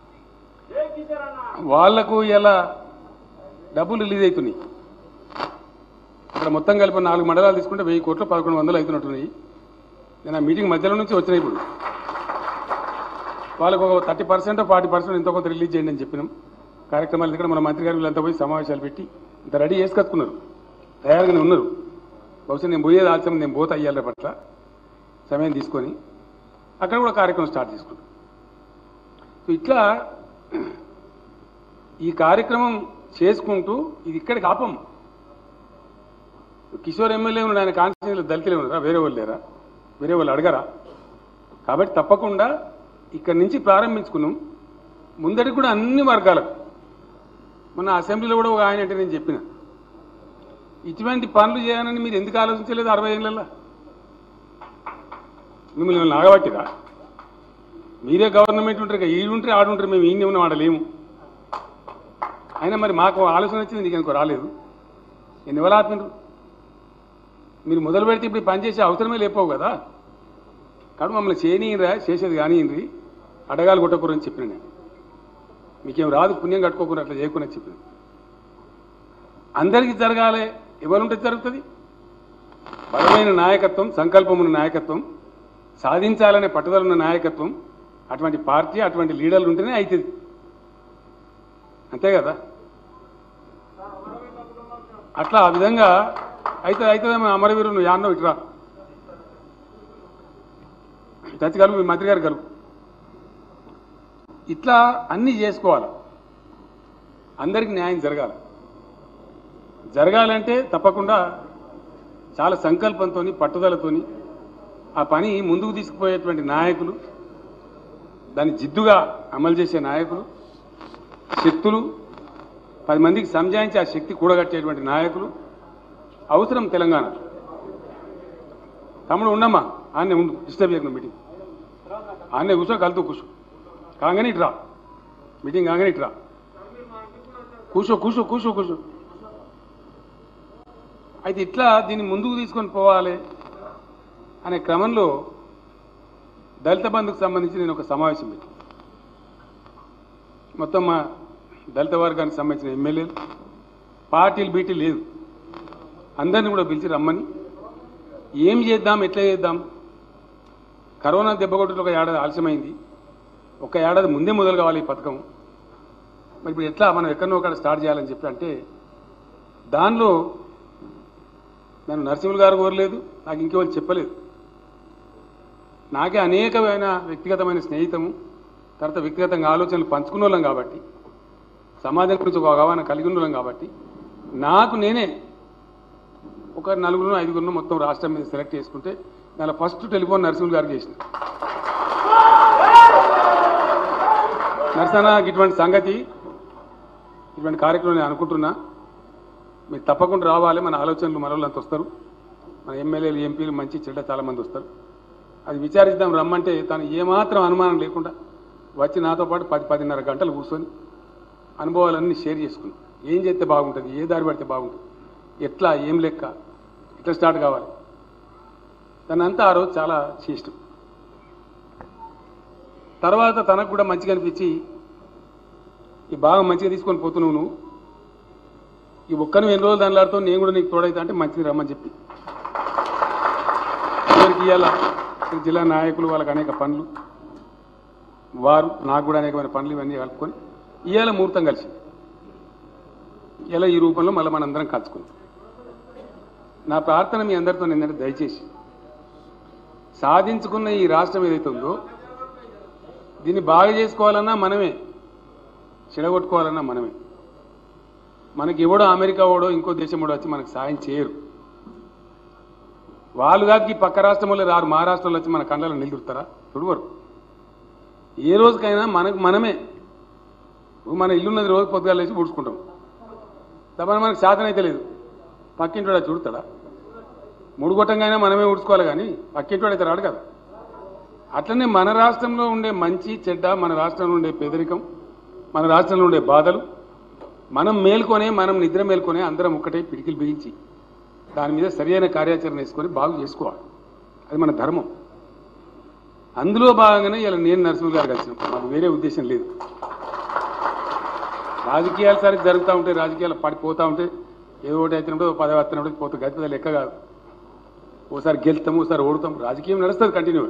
Speaker 1: వాళ్లకు ఇలా డబ్బులు రిలీజ్ అవుతున్నాయి అక్కడ మొత్తం కలిపి నాలుగు మండలాలు తీసుకుంటే వెయ్యి కోట్లు పదకొండు వందలు అవుతున్నట్టున్నాయి నేను ఆ మీటింగ్ మధ్యలో నుంచి వచ్చినాయి ఇప్పుడు వాళ్ళకు ఒక థర్టీ పర్సెంట్ ఫార్టీ పర్సెంట్ ఎంతో కొంత రిలీజ్ చేయండి అని చెప్పినాం కార్యక్రమాలు ఇక్కడ మన మంత్రి గారు వీళ్ళంతా పోయి సమావేశాలు పెట్టి ఇంత రెడీ చేసి కట్టుకున్నారు తయారుగానే ఉన్నారు బహుశా నేను పోయేది ఆలస్యం నేను పోతా అయ్యాలి పట్ల సమయం తీసుకొని అక్కడ కూడా కార్యక్రమం స్టార్ట్ చేసుకున్నాం సో ఇట్లా ఈ కార్యక్రమం చేసుకుంటూ ఇది ఇక్కడికి ఆపం కిషోర్ ఎమ్మెల్యే ఉన్నాడు ఆయన కాన్స్టిట్యూన్సీలో దళితులే ఉన్నారా వేరే వాళ్ళు లేరా వేరే వాళ్ళు అడగరా కాబట్టి తప్పకుండా ఇక్కడి నుంచి ప్రారంభించుకున్నాం ముందటికి కూడా అన్ని వర్గాలకు మన అసెంబ్లీలో కూడా ఒక ఆయన అంటే నేను చెప్పిన ఇటువంటి పనులు చేయాలని మీరు ఎందుకు ఆలోచించలేదు అరవై ఏళ్ళల్లో మిమ్మల్ని మిమ్మల్ని ఆగబట్టిరా మీరే గవర్నమెంట్ ఉంటారు కదా ఈడుంటారు ఆడుంటారు మేము ఈయన ఉన్న వాడలేము అయినా మరి మాకు ఆలోచన వచ్చింది నీకు ఎందుకు రాలేదు ఎన్ని ఎవరు ఆపినరు మీరు మొదలు పెడితే ఇప్పుడు ఈ పని చేసే అవసరమే లేకపోవు కదా కాబట్టి మమ్మల్ని చేయనీయరా చేసేది కానియండి అడగాలి కొట్టకూరని చెప్పిన నేను మీకేం రాదు పుణ్యం కట్టుకోకుండా అట్లా చేయకుండా చెప్పిన అందరికీ జరగాలి ఎవరుంటే జరుగుతుంది బలమైన నాయకత్వం సంకల్పం ఉన్న నాయకత్వం సాధించాలనే పట్టుదల ఉన్న నాయకత్వం అటువంటి పార్టీ అటువంటి లీడర్లు ఉంటేనే అవుతుంది అంతే కదా అట్లా ఆ విధంగా అయితే అవుతుందేమో అమరవీరు నువ్వు యాన్నో ఇట్రా చచ్చి కలుపు మీ మంత్రి గారు కలుపు ఇట్లా అన్నీ చేసుకోవాలి అందరికి న్యాయం జరగాలి జరగాలంటే తప్పకుండా చాలా సంకల్పంతో పట్టుదలతోని ఆ పని ముందుకు తీసుకుపోయేటువంటి నాయకులు దాన్ని జిద్దుగా అమలు చేసే నాయకులు శక్తులు పది మందికి సంజాయించి ఆ శక్తి కూడగట్టేటువంటి నాయకులు అవసరం తెలంగాణ తమ్ముడు ఉండమ్మా ఆన్నే ఉండు డిస్టర్బ్ చేయకుండా మీటింగ్ ఆన్నే కూర్చో కలుతూ కూర్చో కాగానే ఇటు రా మీటింగ్ కాగానే ఇటు రా కూర్చో కూర్చో కూర్చో కూర్చో అయితే ఇట్లా దీన్ని ముందుకు తీసుకొని పోవాలి అనే క్రమంలో దళిత బంధుకు సంబంధించి నేను ఒక సమావేశం పెట్టి మొత్తం మా దళిత వర్గానికి సంబంధించిన ఎమ్మెల్యేలు పార్టీలు బీటీ లేదు అందరిని కూడా పిలిచి రమ్మని ఏం చేద్దాం ఎట్లా చేద్దాం కరోనా దెబ్బ కొట్టుడు ఒక ఏడాది ఆలస్యమైంది ఒక ఏడాది ముందే మొదలు కావాలి ఈ పథకం మరి ఇప్పుడు ఎట్లా మనం ఎక్కడనో అక్కడ స్టార్ట్ చేయాలని చెప్పి అంటే దానిలో నన్ను నరసింహులు గారు కోరలేదు నాకు ఇంకెవరు చెప్పలేదు నాకే అనేకమైన వ్యక్తిగతమైన స్నేహితము తర్వాత వ్యక్తిగతంగా ఆలోచనలు పంచుకున్న వాళ్ళం కాబట్టి సమాజం గురించి ఒక అవగాహన కలిగి ఉన్న వాళ్ళం కాబట్టి నాకు నేనే ఒక నలుగురు ఐదుగురు మొత్తం రాష్ట్రం మీద సెలెక్ట్ చేసుకుంటే దాని ఫస్ట్ టెలిఫోన్ నరసింహులు గారికి చేసిన నరసన ఇటువంటి సంగతి ఇటువంటి కార్యక్రమం నేను అనుకుంటున్నా మీరు తప్పకుండా రావాలి మన ఆలోచనలు మన వాళ్ళంతా వస్తారు మన ఎమ్మెల్యేలు ఎంపీలు మంచి చెడ్డ చాలామంది వస్తారు అది విచారిద్దాం రమ్మంటే తను ఏమాత్రం అనుమానం లేకుండా వచ్చి నాతో పాటు పది పదిన్నర గంటలు కూర్చొని అనుభవాలన్నీ షేర్ చేసుకున్నాం ఏం చేస్తే బాగుంటుంది ఏ దారి పడితే బాగుంటుంది ఎట్లా ఏం లెక్క ఎట్లా స్టార్ట్ కావాలి దాన్ని అంతా ఆ రోజు చాలా చేష్టం తర్వాత తనకు కూడా మంచిగా అనిపించి ఈ బాగా మంచిగా తీసుకొని పోతున్నావు నువ్వు ఈ ఒక్కను ఎన్ని రోజులు దానిలాడుతూ నేను కూడా నీకు తోడైతా అంటే మంచిది రమ్మని చెప్పి అందరికి ఇవాళ జిల్లా నాయకులు వాళ్ళకి అనేక పనులు వారు నాకు కూడా అనేకమైన పనులు ఇవన్నీ కలుపుకొని ఇవాళ ముహూర్తం కలిసి ఇలా ఈ రూపంలో మళ్ళీ మనందరం కలుసుకుందాం నా ప్రార్థన మీ అందరితో ఏంటంటే దయచేసి సాధించుకున్న ఈ రాష్ట్రం ఏదైతే ఉందో దీన్ని బాగా చేసుకోవాలన్నా మనమే చెడగొట్టుకోవాలన్నా మనమే మనకి ఎవడో అమెరికా ఓడో ఇంకో దేశం ఓడో వచ్చి మనకు సాయం చేయరు వాళ్ళు కాదు ఈ పక్క రాష్ట్రం వాళ్ళు రారు మహారాష్ట్రలో వచ్చి మన కళ్ళలో నిలుదురుతారా చూడవరు ఏ రోజుకైనా మనకు మనమే ఇప్పుడు మన ఇల్లున్నది రోజు పొద్దుగాలు వేసి ఊడ్చుకుంటాం తప్పని మనకు శాతం అయితే లేదు పక్కింటోడా చూడతాడా మూడు గొట్టంగా మనమే ఊడ్చుకోవాలి కానీ పక్కింటోడు అయితే రాడు కదా అట్లనే మన రాష్ట్రంలో ఉండే మంచి చెడ్డ మన రాష్ట్రంలో ఉండే పేదరికం మన రాష్ట్రంలో ఉండే బాధలు మనం మేల్కొనే మనం నిద్ర మేల్కొనే అందరం ఒక్కటే పిడికిలు బిగించి దాని మీద సరియైన కార్యాచరణ వేసుకొని బాగు చేసుకోవాలి అది మన ధర్మం అందులో భాగంగానే ఇలా నేను నరసింహ గారు కలిసిన మాకు వేరే ఉద్దేశం లేదు రాజకీయాలు సరికి జరుగుతూ ఉంటాయి రాజకీయాలు పడిపోతూ ఉంటే ఏదో ఒకటి అవుతున్నప్పుడు పదవి వస్తున్నప్పుడు పోతే గతి లెక్క కాదు ఓసారి గెలుస్తాం ఓసారి ఓడుతాం రాజకీయం నడుస్తుంది కంటిన్యూ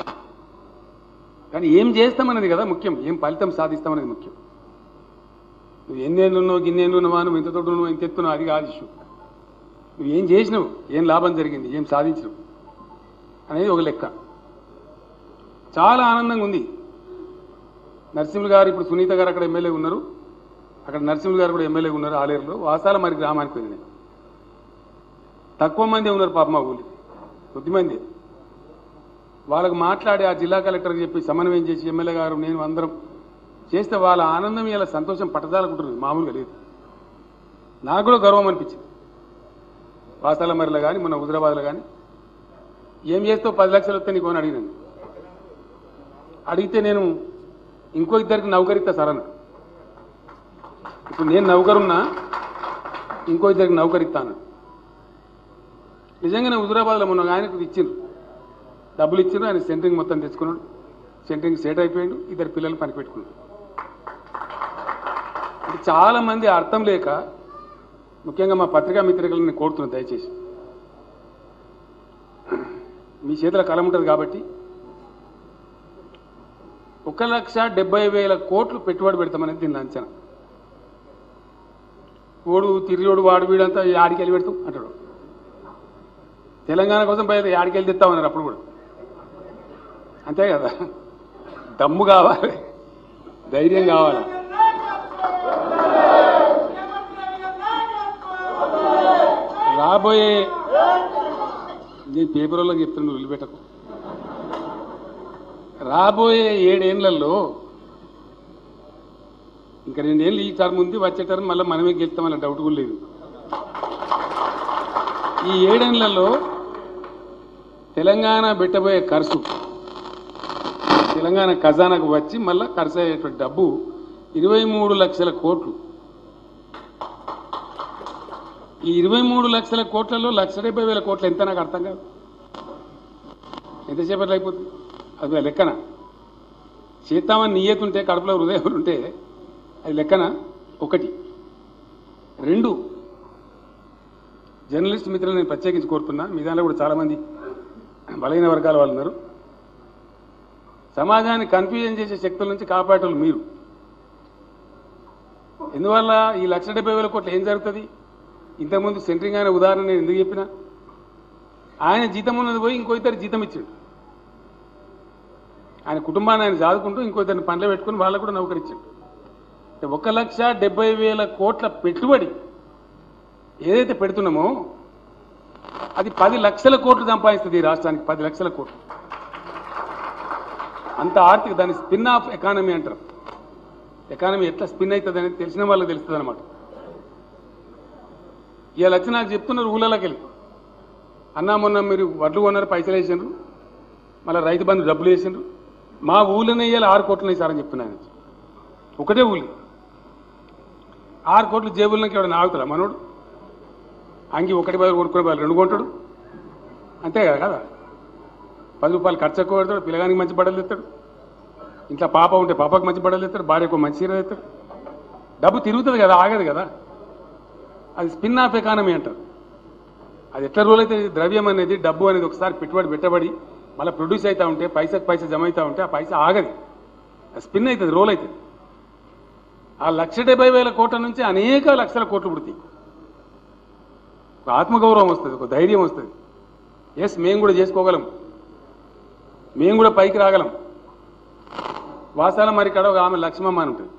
Speaker 1: కానీ ఏం చేస్తామనేది కదా ముఖ్యం ఏం ఫలితం సాధిస్తామనేది ముఖ్యం నువ్వు ఎన్నేళ్ళు ఉన్నావు గిన్నేళ్ళు ఉన్నావా నువ్వు ఇంత తోడు నువ్వు ఇంత ఎత్తున్నావు అది కాదు ఇష్యూ నువ్వు ఏం చేసినావు ఏం లాభం జరిగింది ఏం సాధించినావు అనేది ఒక లెక్క చాలా ఆనందంగా ఉంది నరసింహులు గారు ఇప్పుడు సునీత గారు అక్కడ ఎమ్మెల్యే ఉన్నారు అక్కడ నరసింహులు గారు కూడా ఎమ్మెల్యే ఉన్నారు ఆలేరులో వాసాల మరి గ్రామానికి వెళ్ళినాయి తక్కువ మంది ఉన్నారు పాప మా ఊళ్ళో కొద్దిమంది వాళ్ళకు మాట్లాడి ఆ జిల్లా కలెక్టర్కి చెప్పి సమన్వయం చేసి ఎమ్మెల్యే గారు నేను అందరం చేస్తే వాళ్ళ ఆనందం ఇలా సంతోషం పట్టదాలకుంటున్నారు మామూలుగా లేదు నాకు కూడా గర్వం అనిపించింది వాసాల మరిలో కానీ మొన్న హుజరాబాద్లో కానీ ఏం చేస్తావు పది లక్షలు వస్తే నీకు అని అడిగినాను అడిగితే నేను ఇంకో ఇద్దరికి నౌకరిస్తా సార్ అన్న ఇప్పుడు నేను నౌకరున్నా ఇంకో ఇద్దరికి నౌకరిస్తాను నిజంగానే హుజరాబాద్లో మొన్న ఆయనకు ఇచ్చిండ్రు డబ్బులు ఇచ్చిండ్రు ఆయన సెంటరింగ్ మొత్తం తెచ్చుకున్నాడు సెంటరింగ్ సెట్ అయిపోయాడు ఇద్దరు పిల్లలు పని పెట్టుకున్నాడు అంటే చాలా మంది అర్థం లేక ముఖ్యంగా మా పత్రికా మిత్రికలను నేను కోరుతున్నాను దయచేసి మీ చేతిలో కలం ఉంటుంది కాబట్టి ఒక లక్ష డెబ్బై వేల కోట్లు పెట్టుబడి పెడతామనేది దీని అంచనా ఓడు తిరిగోడు వాడు వీడంతా ఆడికి వెళ్ళి పెడతాం అంటాడు తెలంగాణ కోసం బయట ఆడికి వెళ్ళి తెస్తామన్నారు అప్పుడు కూడా అంతే కదా దమ్ము కావాలి ధైర్యం కావాలి రాబోయే నేను పేపర్ వాళ్ళకి చెప్తున్నా నువ్వు వదిలిపెట్టకు రాబోయే ఏడేళ్లలో ఇంకా రెండేళ్ళు ఈ టర్మ్ ఉంది వచ్చే టర్మ్ మళ్ళీ మనమే గెలుస్తామన్న డౌట్ కూడా లేదు ఈ ఏడేళ్లలో తెలంగాణ పెట్టబోయే ఖర్చు తెలంగాణ ఖజానాకు వచ్చి మళ్ళా ఖర్చు అయ్యేటువంటి డబ్బు ఇరవై మూడు లక్షల కోట్లు ఈ ఇరవై మూడు లక్షల కోట్లలో లక్ష డెబ్బై వేల కోట్లు ఎంత నాకు అర్థం కాదు ఎంతసేపట్లో అయిపోతుంది అది లెక్కన చేద్దామని నియతుంటే కడుపులో హృదయం ఉంటే అది లెక్కన ఒకటి రెండు జర్నలిస్ట్ మిత్రులు నేను ప్రత్యేకించి కోరుతున్నా మీ దాంట్లో కూడా చాలామంది బలహీన వర్గాల వాళ్ళు ఉన్నారు సమాజాన్ని కన్ఫ్యూజన్ చేసే శక్తుల నుంచి కాపాడేవాళ్ళు మీరు ఎందువల్ల ఈ లక్ష డెబ్బై వేల కోట్లు ఏం జరుగుతుంది ఇంతకుముందు సెంట్రింగ్ ఆయన ఉదాహరణ నేను ఎందుకు చెప్పిన ఆయన జీతం ఉన్నది పోయి ఇంకో ఇద్దరు జీతం ఇచ్చాడు ఆయన కుటుంబాన్ని ఆయన చదువుకుంటూ ఇంకో ఇద్దరిని పనులు పెట్టుకుని వాళ్ళకు కూడా నౌకరిచ్చాడు అంటే ఒక లక్ష డెబ్బై వేల కోట్ల పెట్టుబడి ఏదైతే పెడుతున్నామో అది పది లక్షల కోట్లు సంపాదిస్తుంది ఈ రాష్ట్రానికి పది లక్షల కోట్లు అంత ఆర్థిక దాన్ని స్పిన్ ఆఫ్ ఎకానమీ అంటారు ఎకానమీ ఎట్లా స్పిన్ అవుతుంది అనేది తెలిసిన వాళ్ళకి తెలుస్తుంది అనమాట ఇవాళ వచ్చి నాకు చెప్తున్నారు ఊళ్ళలోకి వెళ్ళి అన్నా మొన్న మీరు వడ్లు కొన్నారు పైసలు వేసిండ్రు మళ్ళీ రైతు బంధు డబ్బులు వేసిండ్రు మా ఊళ్ళోనే ఇవాళ ఆరు కోట్లు వేసారని చెప్తున్నాను ఒకటే ఊళ్ళు ఆరు కోట్లు జేబుల్లోకి ఎవడన్నా ఆగుతాడా మనోడు అంగి ఒకటి బదులు కొనుక్కునే బదులు రెండు కొంటాడు అంతే కదా కదా పది రూపాయలు ఖర్చు ఎక్కువ పెడతాడు పిల్లగానికి మంచి బట్టలు తెస్తాడు ఇంట్లో పాప ఉంటే పాపకు మంచి బట్టలు తెస్తాడు భార్యకు మంచి చీర తెస్తాడు డబ్బు తిరుగుతుంది కదా ఆగదు కదా అది స్పిన్ ఆఫ్ ఎకానమీ అంటారు అది ఎట్లా రోజులు అయితే ద్రవ్యం అనేది డబ్బు అనేది ఒకసారి పెట్టుబడి పెట్టబడి మళ్ళీ ప్రొడ్యూస్ అవుతా ఉంటే పైసకు పైసా జమ అవుతా ఉంటే ఆ పైసా ఆగదు అది స్పిన్ అవుతుంది రోల్ అవుతుంది ఆ లక్ష డెబ్బై వేల కోట్ల నుంచి అనేక లక్షల కోట్లు పుడతాయి ఒక ఆత్మగౌరవం వస్తుంది ఒక ధైర్యం వస్తుంది ఎస్ మేము కూడా చేసుకోగలం మేము కూడా పైకి రాగలం వాసాల మరి కాడ ఒక ఆమె లక్ష్మమ్మ అని ఉంటుంది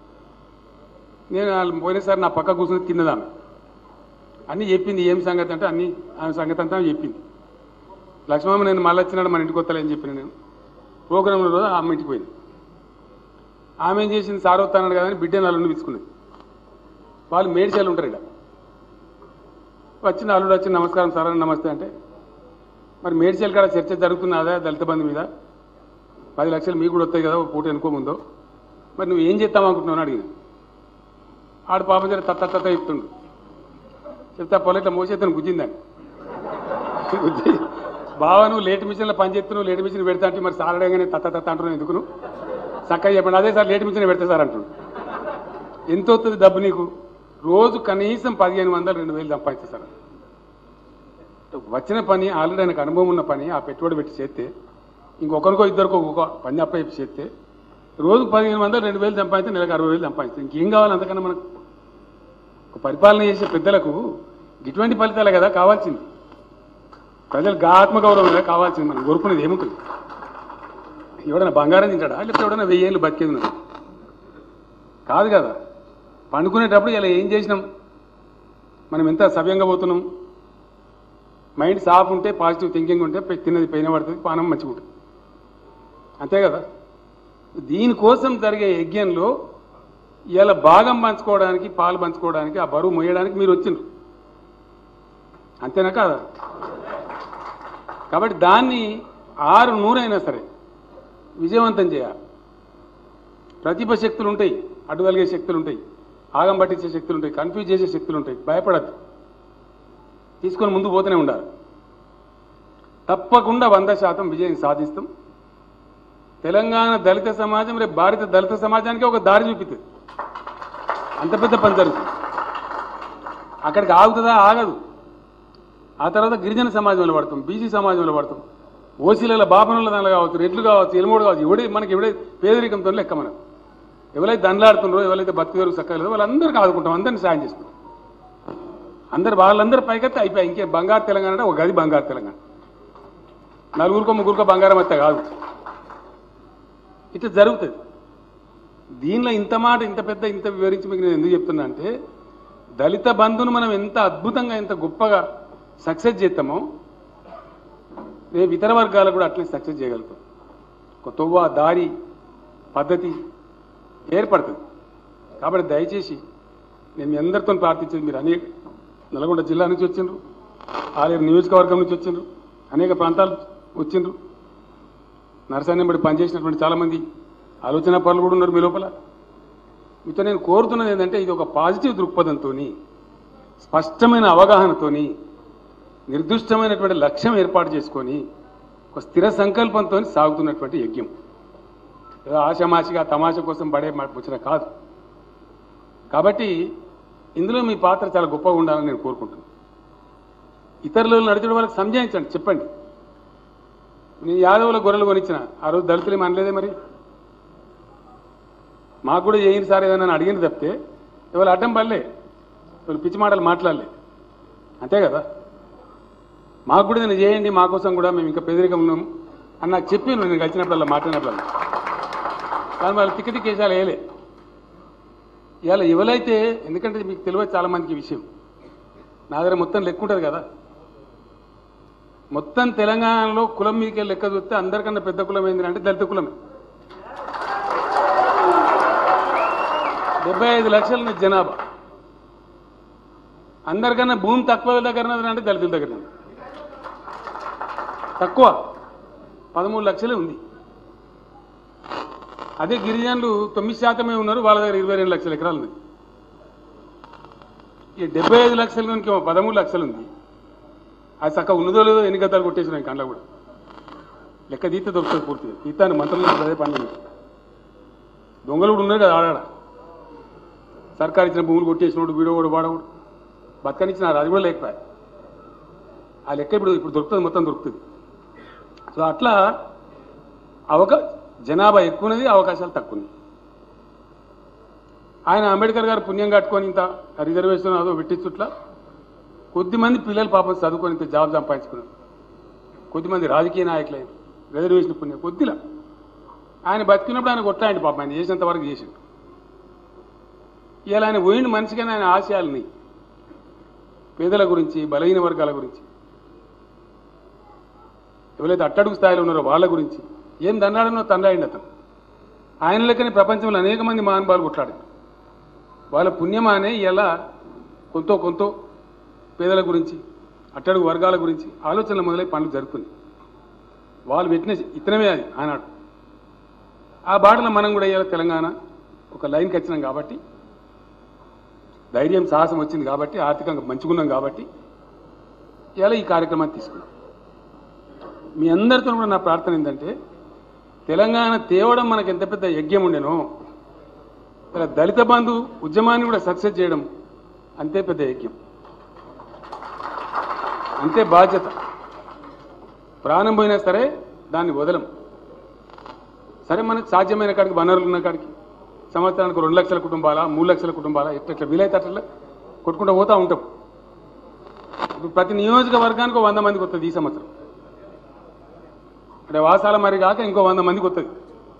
Speaker 1: నేను వాళ్ళు పోయినసారి నా పక్క కూర్చొని తిన్నదామె అన్నీ చెప్పింది ఏం సంగతి అంటే అన్ని ఆమె సంగతి అంతా చెప్పింది లక్ష్మమ్మ నేను మళ్ళీ వచ్చినాడు మన ఇంటికి వస్తలేని చెప్పిన నేను ప్రోగ్రాంలో రోజు ఆమె ఇంటికి పోయింది ఆమె ఏం చేసింది సార్ వస్తానన్నాడు కదా అని బిడ్డ నల్లుని పిలుచుకున్నది వాళ్ళు మేడ్చేలు ఉంటారు ఇక్కడ వచ్చిన అల్లుడు వచ్చి నమస్కారం సార్ అని నమస్తే అంటే మరి మేడ్చేలు కాడ చర్చ జరుగుతున్నదా దళిత బంధు మీద పది లక్షలు మీకు కూడా వస్తాయి కదా ఒక పూట ఎన్నుకోముందో మరి నువ్వు ఏం చేద్దాం అనుకుంటున్నావు అని అడిగిన ఆడు పాప జర తత్త తత్త చెప్తుండు చెప్తే ఆ పొలం ఇట్లా మోసేతను గుద్దిందని గుద్ది బావ నువ్వు లేట్ మిషన్లో పని చేస్తున్నావు లేట్ మిషన్ పెడతా అంటే మరి సార్ అడగానే తత్త తత్త అంటున్నావు ఎందుకు నువ్వు చక్కగా చెప్పండి అదే సార్ లేట్ మిషన్ పెడతా సార్ అంటున్నాడు ఎంత వస్తుంది డబ్బు నీకు రోజు కనీసం పదిహేను వందలు రెండు వేలు సంపాదిస్తా సార్ వచ్చిన పని ఆల్రెడీ ఆయనకు అనుభవం ఉన్న పని ఆ పెట్టుబడి పెట్టి చేస్తే ఇంకొకరికో ఇద్దరికో ఒక పని అప్ప చెప్పి చేస్తే రోజు పదిహేను వందలు రెండు వేలు సంపాదిస్తే నెలకు అరవై వేలు సంపాదిస్తే ఇంకేం కావాలి అంతకన్నా మనకు ఒక పరిపాలన చేసే పెద్దలకు ఇటువంటి ఫలితాలే కదా కావాల్సింది ప్రజలకు ఆత్మగౌరవం కదా కావాల్సింది మనం కోరుకునేది ఏముంటుంది ఎవడన్నా బంగారం తింటాడా లేకపోతే ఎవడన్నా వెయ్యేళ్ళు బతికేది ఉన్నది కాదు కదా పండుకునేటప్పుడు ఇలా ఏం చేసినాం మనం ఎంత సవ్యంగా పోతున్నాం మైండ్ సాఫ్ ఉంటే పాజిటివ్ థింకింగ్ ఉంటే పె- తిన్నది పైన పడుతుంది పానం మంచిగా ఉంటుంది అంతే కదా దీనికోసం జరిగే యజ్ఞంలో ఇలా భాగం పంచుకోవడానికి పాలు పంచుకోవడానికి ఆ బరువు మోయడానికి మీరు వచ్చిండ్రు అంతేనా కాదా కాబట్టి దాన్ని ఆరు నూరైనా సరే విజయవంతం చేయాలి ప్రతిభ శక్తులు ఉంటాయి అడ్డుగలిగే శక్తులు ఉంటాయి ఆగం పట్టించే శక్తులు ఉంటాయి కన్ఫ్యూజ్ చేసే శక్తులు ఉంటాయి భయపడద్దు తీసుకొని ముందు పోతూనే ఉండాలి తప్పకుండా వంద శాతం విజయం సాధిస్తాం తెలంగాణ దళిత సమాజం రేపు భారత దళిత సమాజానికి ఒక దారి చూపిస్తుంది అంత పెద్ద పని జరుగుతుంది అక్కడికి ఆగుతుందా ఆగదు ఆ తర్వాత గిరిజన సమాజంలో పడతాం బీసీ సమాజంలో పడతాం ఓసీల బాపనుల దానిలో కావచ్చు రెడ్లు కావచ్చు ఎలుమూడు కావచ్చు ఎవడే మనకి ఎవడే పేదరికంతో లెక్క మనం ఎవరైతే దండలాడుతుండ్రో ఎవరైతే భక్తి వరకు సక్కలేదో వాళ్ళందరికీ ఆదుకుంటాం అందరినీ సాయం చేసుకుంటాం అందరు వాళ్ళందరూ పైకెత్తే అయిపోయి ఇంకే బంగారు తెలంగాణ అంటే ఒక గది బంగారు తెలంగాణ నలుగురికో ముగ్గురికో బంగారం అయితే కాదు ఇట్లా జరుగుతుంది దీనిలో ఇంత మాట ఇంత పెద్ద ఇంత వివరించి మీకు నేను ఎందుకు చెప్తున్నా అంటే దళిత బంధును మనం ఎంత అద్భుతంగా ఎంత గొప్పగా సక్సెస్ చేస్తామో రేపు ఇతర వర్గాలకు కూడా అట్లనే సక్సెస్ చేయగలుగుతాం ఒక తొవ్వ దారి పద్ధతి ఏర్పడుతుంది కాబట్టి దయచేసి నేను మీ అందరితో ప్రార్థించేది మీరు అనేక నల్గొండ జిల్లా నుంచి వచ్చిండ్రు ఆలేరు నియోజకవర్గం నుంచి వచ్చిండ్రు అనేక ప్రాంతాలు వచ్చిండ్రు నరసాన్ని పనిచేసినటువంటి చాలామంది ఆలోచన పనులు కూడా ఉన్నారు మీ లోపల మీతో నేను కోరుతున్నది ఏంటంటే ఇది ఒక పాజిటివ్ దృక్పథంతో స్పష్టమైన అవగాహనతోని నిర్దిష్టమైనటువంటి లక్ష్యం ఏర్పాటు చేసుకొని ఒక స్థిర సంకల్పంతో సాగుతున్నటువంటి యజ్ఞం ఏదో ఆశామాషిగా తమాషా కోసం పడే మాట ముచ్చట కాదు కాబట్టి ఇందులో మీ పాత్ర చాలా గొప్పగా ఉండాలని నేను కోరుకుంటున్నాను ఇతరులను నడిచిన వాళ్ళకి సంజాయించండి చెప్పండి నేను యాదవుల గొర్రెలు కొనిచ్చిన ఆ రోజు దళితులు ఏమి అనలేదే మరి మాకు కూడా చేయండి సార్ ఏదైనా అడిగింది తప్పితే ఇవాళ అడ్డం పడలే ఇవాళ పిచ్చి మాటలు మాట్లాడలే అంతే కదా మాకు కూడా నేను చేయండి మా కోసం కూడా మేము ఇంకా పెదరికం ఉన్నాము అని నాకు చెప్పి నేను కలిసినప్పుడల్లా మాట్లాడినప్పుడల్లా కానీ వాళ్ళు తిక్కి తిక్కి వేసాలు వేయలే ఇవాళ ఎవరైతే ఎందుకంటే మీకు తెలియదు చాలా మందికి ఈ విషయం నా దగ్గర మొత్తం లెక్క ఉంటుంది కదా మొత్తం తెలంగాణలో కులం మీకే లెక్క చూస్తే అందరికన్నా పెద్ద కులం ఏంటి అంటే దళిత కులమే డెబ్బై ఐదు లక్షల ఉన్న జనాభా అందరికన్నా భూమి తక్కువ దగ్గర ఉన్నది అంటే దళితుల దగ్గర ఉంది. తక్కువ పదమూడు లక్షలే ఉంది అదే గిరిజనులు తొమ్మిది శాతమే ఉన్నారు వాళ్ళ దగ్గర ఇరవై రెండు లక్షల ఎకరాలు ఉంది ఈ డెబ్బై ఐదు లక్షల నుంచి పదమూడు లక్షలు ఉంది అది చక్క ఉన్నదో లేదో ఎన్ని గతాలు కొట్టేసినాయి కండ్ల కూడా లెక్క తీస్తే దొరుకుతుంది పూర్తిగా తీతాను మంత్రులు అదే పనులు దొంగలు కూడా ఉన్నారు కదా ఆడాడ సర్కారు ఇచ్చిన భూములు కొట్టేసినోడు వీడోడు వాడోడు బతకనిచ్చినారు అది కూడా లేకపోయా ఆ లెక్క ఇప్పుడు ఇప్పుడు దొరుకుతుంది మొత్తం దొరుకుతుంది సో అట్లా అవకా జనాభా ఎక్కువన్నది అవకాశాలు తక్కువ ఉన్నాయి ఆయన అంబేద్కర్ గారు పుణ్యం కట్టుకొని ఇంత రిజర్వేషన్ అదో పెట్టించుట్లా కొద్దిమంది పిల్లలు పాపం చదువుకొని ఇంత జాబ్ సంపాదించుకున్నారు కొద్దిమంది రాజకీయ నాయకులైన రిజర్వేషన్ పుణ్యం కొద్దిలా ఆయన బతికినప్పుడు ఆయన కొట్లాయండి పాపం ఆయన చేసినంత వరకు చేసిండు ఇలా ఆయన పోయిండు మనిషిగానే ఆయన ఆశయాలని పేదల గురించి బలహీన వర్గాల గురించి ఎవరైతే అట్టడుగు స్థాయిలో ఉన్నారో వాళ్ళ గురించి ఏం దండాడనో తండాయండి అతను ఆయన లెక్కనే ప్రపంచంలో అనేక మంది మహానుభావులు కొట్లాడారు వాళ్ళ పుణ్యమానే ఇలా కొంత కొంత పేదల గురించి అట్టడుగు వర్గాల గురించి ఆలోచనలు మొదలై పనులు జరుగుతుంది వాళ్ళు పెట్టిన ఇతనమే అది ఆనాడు ఆ బాటలో మనం కూడా ఇవాళ తెలంగాణ ఒక లైన్కి వచ్చినాం కాబట్టి ధైర్యం సాహసం వచ్చింది కాబట్టి ఆర్థికంగా మంచుకున్నాం కాబట్టి ఇలా ఈ కార్యక్రమాన్ని తీసుకున్నాం మీ అందరితో కూడా నా ప్రార్థన ఏంటంటే తెలంగాణ తేవడం మనకు ఎంత పెద్ద యజ్ఞం ఉండేనో ఇలా దళిత బంధు ఉద్యమాన్ని కూడా సక్సెస్ చేయడం అంతే పెద్ద యజ్ఞం అంతే బాధ్యత ప్రాణం పోయినా సరే దాన్ని వదలం సరే మనకు సాధ్యమైన కాడికి వనరులు ఉన్న కాడికి సంవత్సరానికి రెండు లక్షల కుటుంబాలా మూడు లక్షల కుటుంబాలా ఎట్లా ఎట్లా వీలైతే అట్లా కొట్టుకుంటూ పోతా ఉంటాం ఇప్పుడు ప్రతి నియోజకవర్గానికి ఒక వంద మందికి వస్తుంది ఈ సంవత్సరం అంటే వాసాల మరి కాక ఇంకో వంద మందికి వస్తుంది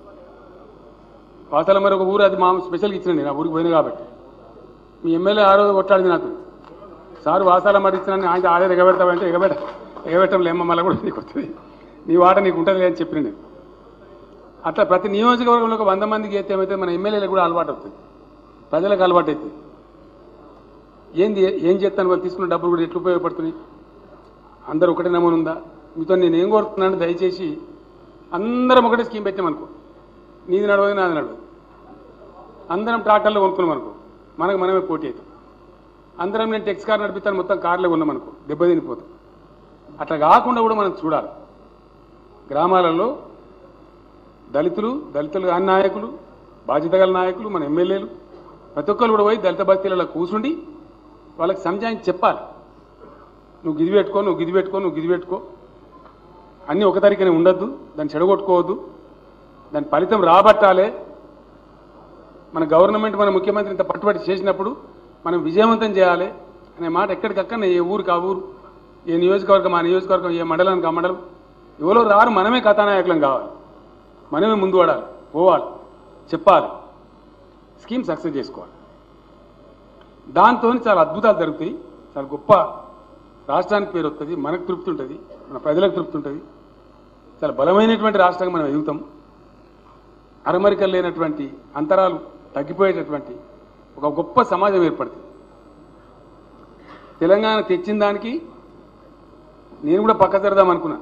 Speaker 1: వాసాల మరి ఒక ఊరు అది మా స్పెషల్గా ఇచ్చినండి నా ఊరికి పోయినా కాబట్టి మీ ఎమ్మెల్యే ఆ రోజు కొట్లాడింది నాకు సార్ వాసాల మరి ఇచ్చినా ఆయన ఆడే ఎగబెడతావంటే ఎగబెడ ఎగబెట్టం లేమ్మ మళ్ళీ కూడా నీకు వస్తుంది నీ వాట నీకు ఉంటుంది అని చెప్పిన నేను అట్లా ప్రతి నియోజకవర్గంలో ఒక వంద మందికి అయితే ఏమైతే మన ఎమ్మెల్యేలకు కూడా అలవాటు అవుతుంది ప్రజలకు అలవాటు అవుతుంది ఏంది ఏం చేస్తాను వాళ్ళు తీసుకున్న డబ్బులు కూడా ఎట్లు ఉపయోగపడుతున్నాయి అందరూ ఒకటే నమూనా ఉందా మీతో నేను ఏం కోరుతున్నాను దయచేసి అందరం ఒకటే స్కీమ్ పెట్టామనుకో నీది నడవదు నాది నడవదు అందరం ట్రాక్టర్లో కొనుక్కున్నాం అనుకో మనకు మనమే పోటీ అవుతాం అందరం నేను టెక్స్ కార్ నడిపిస్తాను మొత్తం కార్లో ఉన్నాం అనుకో దెబ్బతినిపోతాం అట్లా కాకుండా కూడా మనం చూడాలి గ్రామాలలో దళితులు దళితులు కాని నాయకులు బాధ్యత గల నాయకులు మన ఎమ్మెల్యేలు ప్రతి ఒక్కరు కూడా పోయి దళిత బస్తీలలో కూర్చుండి వాళ్ళకి సంజాయించి చెప్పాలి నువ్వు గిది పెట్టుకో నువ్వు గిది పెట్టుకో నువ్వు గిది పెట్టుకో అన్నీ ఒక తారీఖునే ఉండొద్దు దాన్ని చెడగొట్టుకోవద్దు దాని ఫలితం రాబట్టాలే మన గవర్నమెంట్ మన ముఖ్యమంత్రి ఇంత పట్టుబడి చేసినప్పుడు మనం విజయవంతం చేయాలి అనే మాట ఎక్కడికక్కడ ఏ ఊరికి ఆ ఊరు ఏ నియోజకవర్గం ఆ నియోజకవర్గం ఏ మండలానికి ఆ మండలం ఎవరో రారు మనమే కథానాయకులం కావాలి మనమే ముందు పడాలి పోవాలి చెప్పాలి స్కీమ్ సక్సెస్ చేసుకోవాలి దాంతో చాలా అద్భుతాలు జరుగుతాయి చాలా గొప్ప రాష్ట్రానికి పేరు వస్తుంది మనకు తృప్తి ఉంటుంది మన ప్రజలకు తృప్తి ఉంటుంది చాలా బలమైనటువంటి రాష్ట్రంగా మనం ఎదుగుతాం అరమరికలు లేనటువంటి అంతరాలు తగ్గిపోయేటటువంటి ఒక గొప్ప సమాజం ఏర్పడుతుంది తెలంగాణ తెచ్చిన దానికి నేను కూడా పక్క జరదాం అనుకున్నా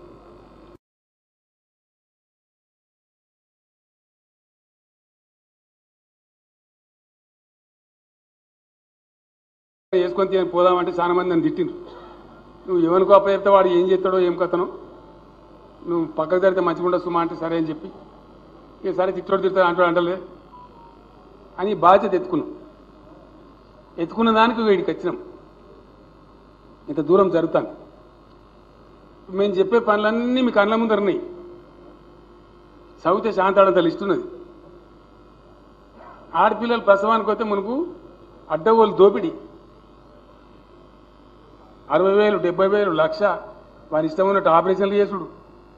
Speaker 1: వేసుకొని తిని పోదామంటే చాలా మంది నన్ను తిట్టిండ్రు నువ్వు ఎవరికి అప్ప చెప్తే వాడు ఏం చేస్తాడో ఏం కథనో నువ్వు పక్కకు జరిగితే మంచిగా ఉండదు సుమా అంటే సరే అని చెప్పి ఇక సరే తిట్టోడు తిడతాడు అంటాడు అంటలే అని బాధ్యత ఎత్తుకున్నాం ఎత్తుకున్న దానికి వీడికి వచ్చినాం ఇంత దూరం జరుగుతాను మేము చెప్పే పనులన్నీ మీ కళ్ళ ముందర ఉన్నాయి చదివితే శాంతాడంత లిస్ట్ ఉన్నది ఆడపిల్లలు ప్రసవానికి వస్తే మనకు అడ్డగోలు దోపిడీ అరవై వేలు డెబ్బై వేలు లక్ష వారి ఇష్టం ఉన్నట్టు ఆపరేషన్లు చేసుడు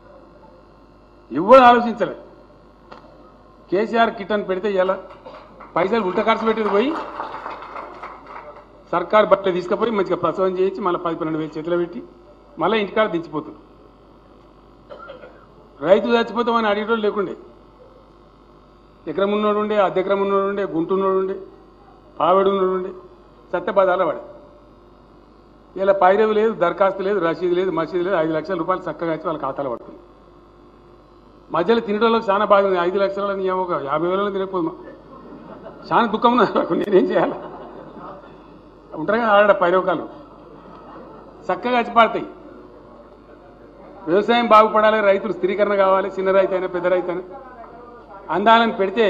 Speaker 1: ఎవరు ఆలోచించలే కేసీఆర్ కిట్ అని పెడితే ఎలా పైసలు ఉల్ట ఖర్చు పెట్టేది పోయి సర్కార్ బట్టలు తీసుకుపోయి మంచిగా ప్రసవం చేయించి మళ్ళీ పది పన్నెండు వేలు చేతిలో పెట్టి మళ్ళీ ఇంటికాడ దించిపోతుంది రైతు చచ్చిపోతే మనం అడిగేటోళ్ళు లేకుండే ఎకరం ఉన్నోడు ఉండే అర్ధ ఎకరం ఉన్నోడు ఉండే గుంటున్నోడు ఉండే పావిడు ఉన్నోడు ఉండే సత్యపదాల వాడే ఇలా పైరవి లేదు దరఖాస్తు లేదు రసీదు లేదు మసీదు లేదు ఐదు లక్షల రూపాయలు చక్కగా వచ్చి వాళ్ళ ఖాతాలో పడుతుంది మధ్యలో తినడంలో చాలా బాధ ఉంది ఐదు లక్షల నీ ఏమో ఒక యాభై వేలలో తినకపోదు మా. చాలా దుఃఖం ఉంది నాకు నేనేం చేయాలి ఉంటారు కదా ఆడ పైరవకాలు చక్కగా వచ్చి పడతాయి వ్యవసాయం బాగుపడాలి రైతులు స్థిరీకరణ కావాలి చిన్న రైతు అయినా పెద్ద రైతు అయినా అందాలని పెడితే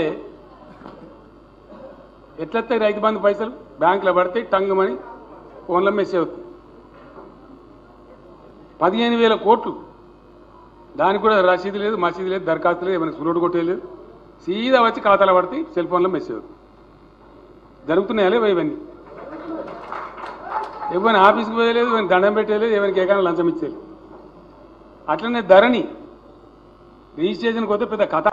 Speaker 1: ఎట్లొస్తాయి రైతు బంధు పైసలు బ్యాంకులో పడితే టంగుమని ఫోన్లో మెసేజ్ అవుతుంది పదిహేను వేల కోట్లు దానికి కూడా రసీదు లేదు మసీదు లేదు దరఖాస్తు లేదు ఏమైనా సులుడు కొట్టేయలేదు సీదా వచ్చి ఖాతాలో పడితే సెల్ ఫోన్లో మెసేజ్ అవుతుంది జరుగుతున్నాయా లేవా ఇవన్నీ ఎవరిని ఆఫీస్కి పోయలేదు ఎవరిని దండం పెట్టేయలేదు ఎవరికి ఏకైనా లంచం ఇచ్చేయలేదు అట్లనే ధరణి రిజిస్ట్రేషన్కి పోతే పెద్ద కథ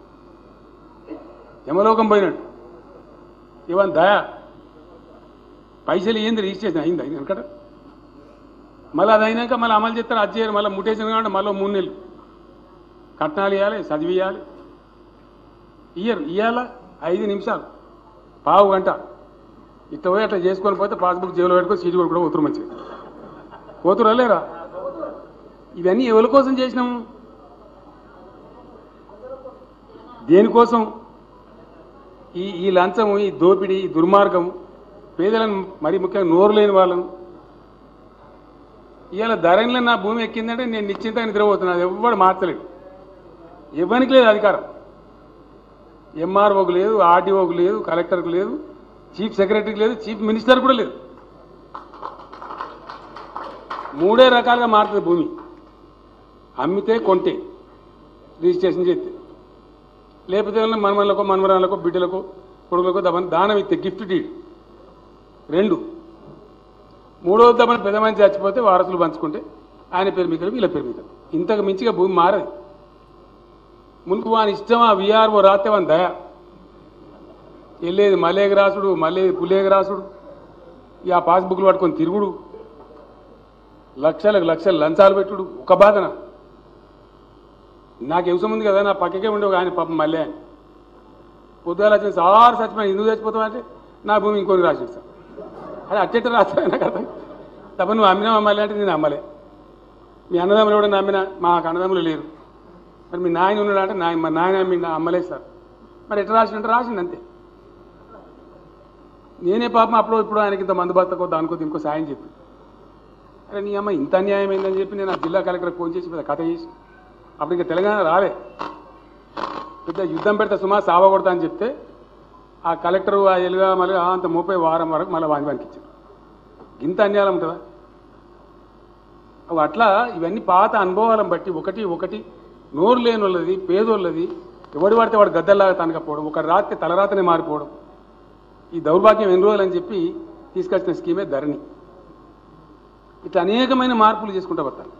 Speaker 1: యమలోకం పోయినాడు ఇవన్ దయ పైసలు ఏంది రిజిస్ట్రేషన్ అయింది అయింది వెనకట మళ్ళీ అది అయినాక మళ్ళీ అమలు చేస్తారు అది చేయాలి మళ్ళీ ముటేషన్ కాబట్టి మళ్ళీ మూడు నెలలు కట్నాలు ఇవ్వాలి చదివి ఇవ్వాలి ఇయ్యరు ఇవ్వాల ఐదు నిమిషాలు పావు గంట ఇట్లా పోయి అట్లా చేసుకొని పోతే పాస్బుక్ జేబులో పెట్టుకొని సీటు కూడా పోతురు మంచిగా పోతురా లేరా ఇవన్నీ ఎవరి కోసం చేసినాము దేనికోసం ఈ ఈ లంచము ఈ దోపిడీ ఈ దుర్మార్గం పేదలను మరి ముఖ్యంగా నోరు లేని వాళ్ళను ఇవాళ ధరణిలో నా భూమి ఎక్కిందంటే నేను నిశ్చింతగా నిద్రపోతున్నా అది ఎవ్వడు మార్చలేడు ఇవ్వనికి లేదు అధికారం ఎంఆర్ఓకు లేదు ఆర్డీఓకు లేదు కలెక్టర్కు లేదు చీఫ్ సెక్రటరీకి లేదు చీఫ్ మినిస్టర్ కూడా లేదు మూడే రకాలుగా మారుతుంది భూమి అమ్మితే కొంటే రిజిస్ట్రేషన్ చేస్తే లేకపోతే ఏమన్నా మనమలకు మనమరాలకు బిడ్డలకు కొడుకులకు దమని దానం ఇస్తే గిఫ్ట్ డీడ్ రెండు మూడో దమని పెద్ద మంది చచ్చిపోతే వారసులు పంచుకుంటే ఆయన పేరు మీద వీళ్ళ పేరు మీద ఇంతకు మించిగా భూమి మారదు మునుపు వాని ఇష్టం ఆ విఆర్ఓ రాస్తే వాని దయ వెళ్ళేది మలేగ రాసుడు మళ్ళీ పులేగ రాసుడు ఇక ఆ పాస్బుక్లు పట్టుకొని తిరుగుడు లక్షలకు లక్షలు లంచాలు పెట్టుడు ఒక బాధన నాకు అవసరం ఉంది కదా నా పక్కకే ఉండే ఒక ఆయన పాపం మళ్ళీ ఆయన పొద్దుగాల వచ్చిన సార్ చచ్చిపోయినా ఎందుకు చచ్చిపోతావు అంటే నా భూమి ఇంకొని రాసిస్తాను అది అట్టెట్ట రాస్తా నాకు అర్థం తప్ప నువ్వు అమ్మినావా మళ్ళీ అంటే నేను అమ్మలే మీ అన్నదమ్ములు కూడా నమ్మినా మాకు అన్నదమ్ములు లేరు మరి మీ నాయన ఉన్నాడు అంటే నాయన మా నాయన మీ అమ్మలేదు సార్ మరి ఎట్లా రాసినట్టు రాసింది అంతే నేనే పాపం అప్పుడు ఇప్పుడు ఆయనకి ఇంత మందు బతకో దానికో దీనికో సాయం చెప్పి అరే నీ అమ్మ ఇంత అన్యాయం అయిందని చెప్పి నేను ఆ జిల్లా కలెక్టర్కి ఫోన్ చేసి పెద్ద కథ చేసి అప్పుడు ఇంకా తెలంగాణ రాలే పెద్ద యుద్ధం పెడితే సుమా సావ కొడతా అని చెప్తే ఆ కలెక్టర్ ఆ ఎలుగా మళ్ళీ ఆ అంత ముప్పై వారం వరకు మళ్ళీ వాని వానికి ఇచ్చారు ఇంత అన్యాయం ఉంటుందా అవి అట్లా ఇవన్నీ పాత అనుభవాలను బట్టి ఒకటి ఒకటి నోరు లేని వాళ్ళది పేదోళ్ళది ఎవడు పడితే వాడు గద్దల్లాగా తనకపోవడం ఒక రాత్రి తలరాతనే మారిపోవడం ఈ దౌర్భాగ్యం ఎన్ని రోజులు అని చెప్పి తీసుకొచ్చిన స్కీమే ధరణి ఇట్లా అనేకమైన మార్పులు చేసుకుంటూ పడతాను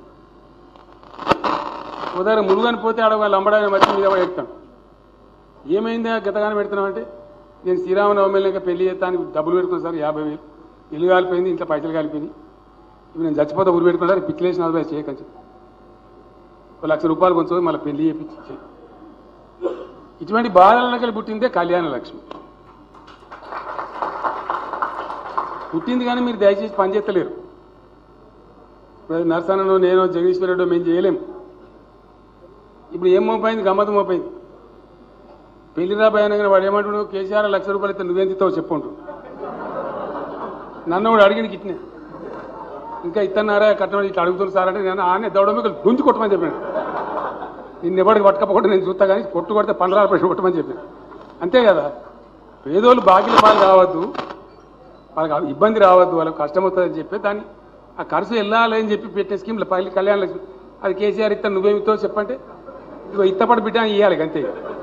Speaker 1: ఉదాహరణ మురుగని పోతే ఆడ వాళ్ళు అమ్మడానికి వచ్చి మీద పెడతాను ఏమైందా గతగానే పెడుతున్నామంటే నేను శ్రీరామనవమి లేక పెళ్లి చేస్తానికి డబ్బులు పెట్టుకున్నాను సార్ యాభై వేలు ఇల్లు కాలిపోయింది ఇంట్లో పైసలు కాలిపోయింది ఇవి నేను చచ్చిపోతే ఊరు పెట్టుకున్నారు పిచ్చిలేసిన నలభై చేయకని చెప్పి ఒక లక్ష రూపాయలు కొంచెం మళ్ళీ పెళ్లి చేయించి చేయి. ఇటువంటి బాధలకి పుట్టిందే కళ్యాణ లక్ష్మి పుట్టింది కానీ మీరు దయచేసి పనిచేస్తలేరు ఇప్పుడు నరసన్నను నేను జగదీశ్వరుడు మేము చేయలేం ఇప్పుడు ఏం మోపైంది గమ్మత్ మోపైంది పెళ్లి రాబాయి అనగానే వాడు ఏమంటున్నాడు కేసీఆర్ లక్ష రూపాయలు ఇస్తే నువ్వేం తిస్తావు చెప్పుంటు నన్ను కూడా అడిగిన గిట్నే ఇంకా ఇత్తన్నారా కట్టడం ఇట్లా అడుగుతున్నారు సార్ అంటే నేను ఆనే దౌడ మీకు గుంజు కొట్టమని చెప్పాను నిన్ను ఎవరికి పట్టకపోతే నేను చూస్తా కానీ కొట్టు కొడితే పండ్రాల ప్రశ్న కొట్టమని చెప్పాను అంతే కదా పేదోళ్ళు బాకీల పాలు కావద్దు వాళ్ళకి ఇబ్బంది రావద్దు వాళ్ళకి కష్టం అవుతుందని చెప్పి దాన్ని ఆ ఖర్చు వెళ్ళాలి అని చెప్పి పెట్టే స్కీమ్లు పల్లి కళ్యాణ లక్ష్మి అది కేసీఆర్ ఇస్తా నువ్వేమితో చెప్పంటే ఇదిగో ఇత్తపడి బిడ్డ అని ఇవ్వాలి అంతే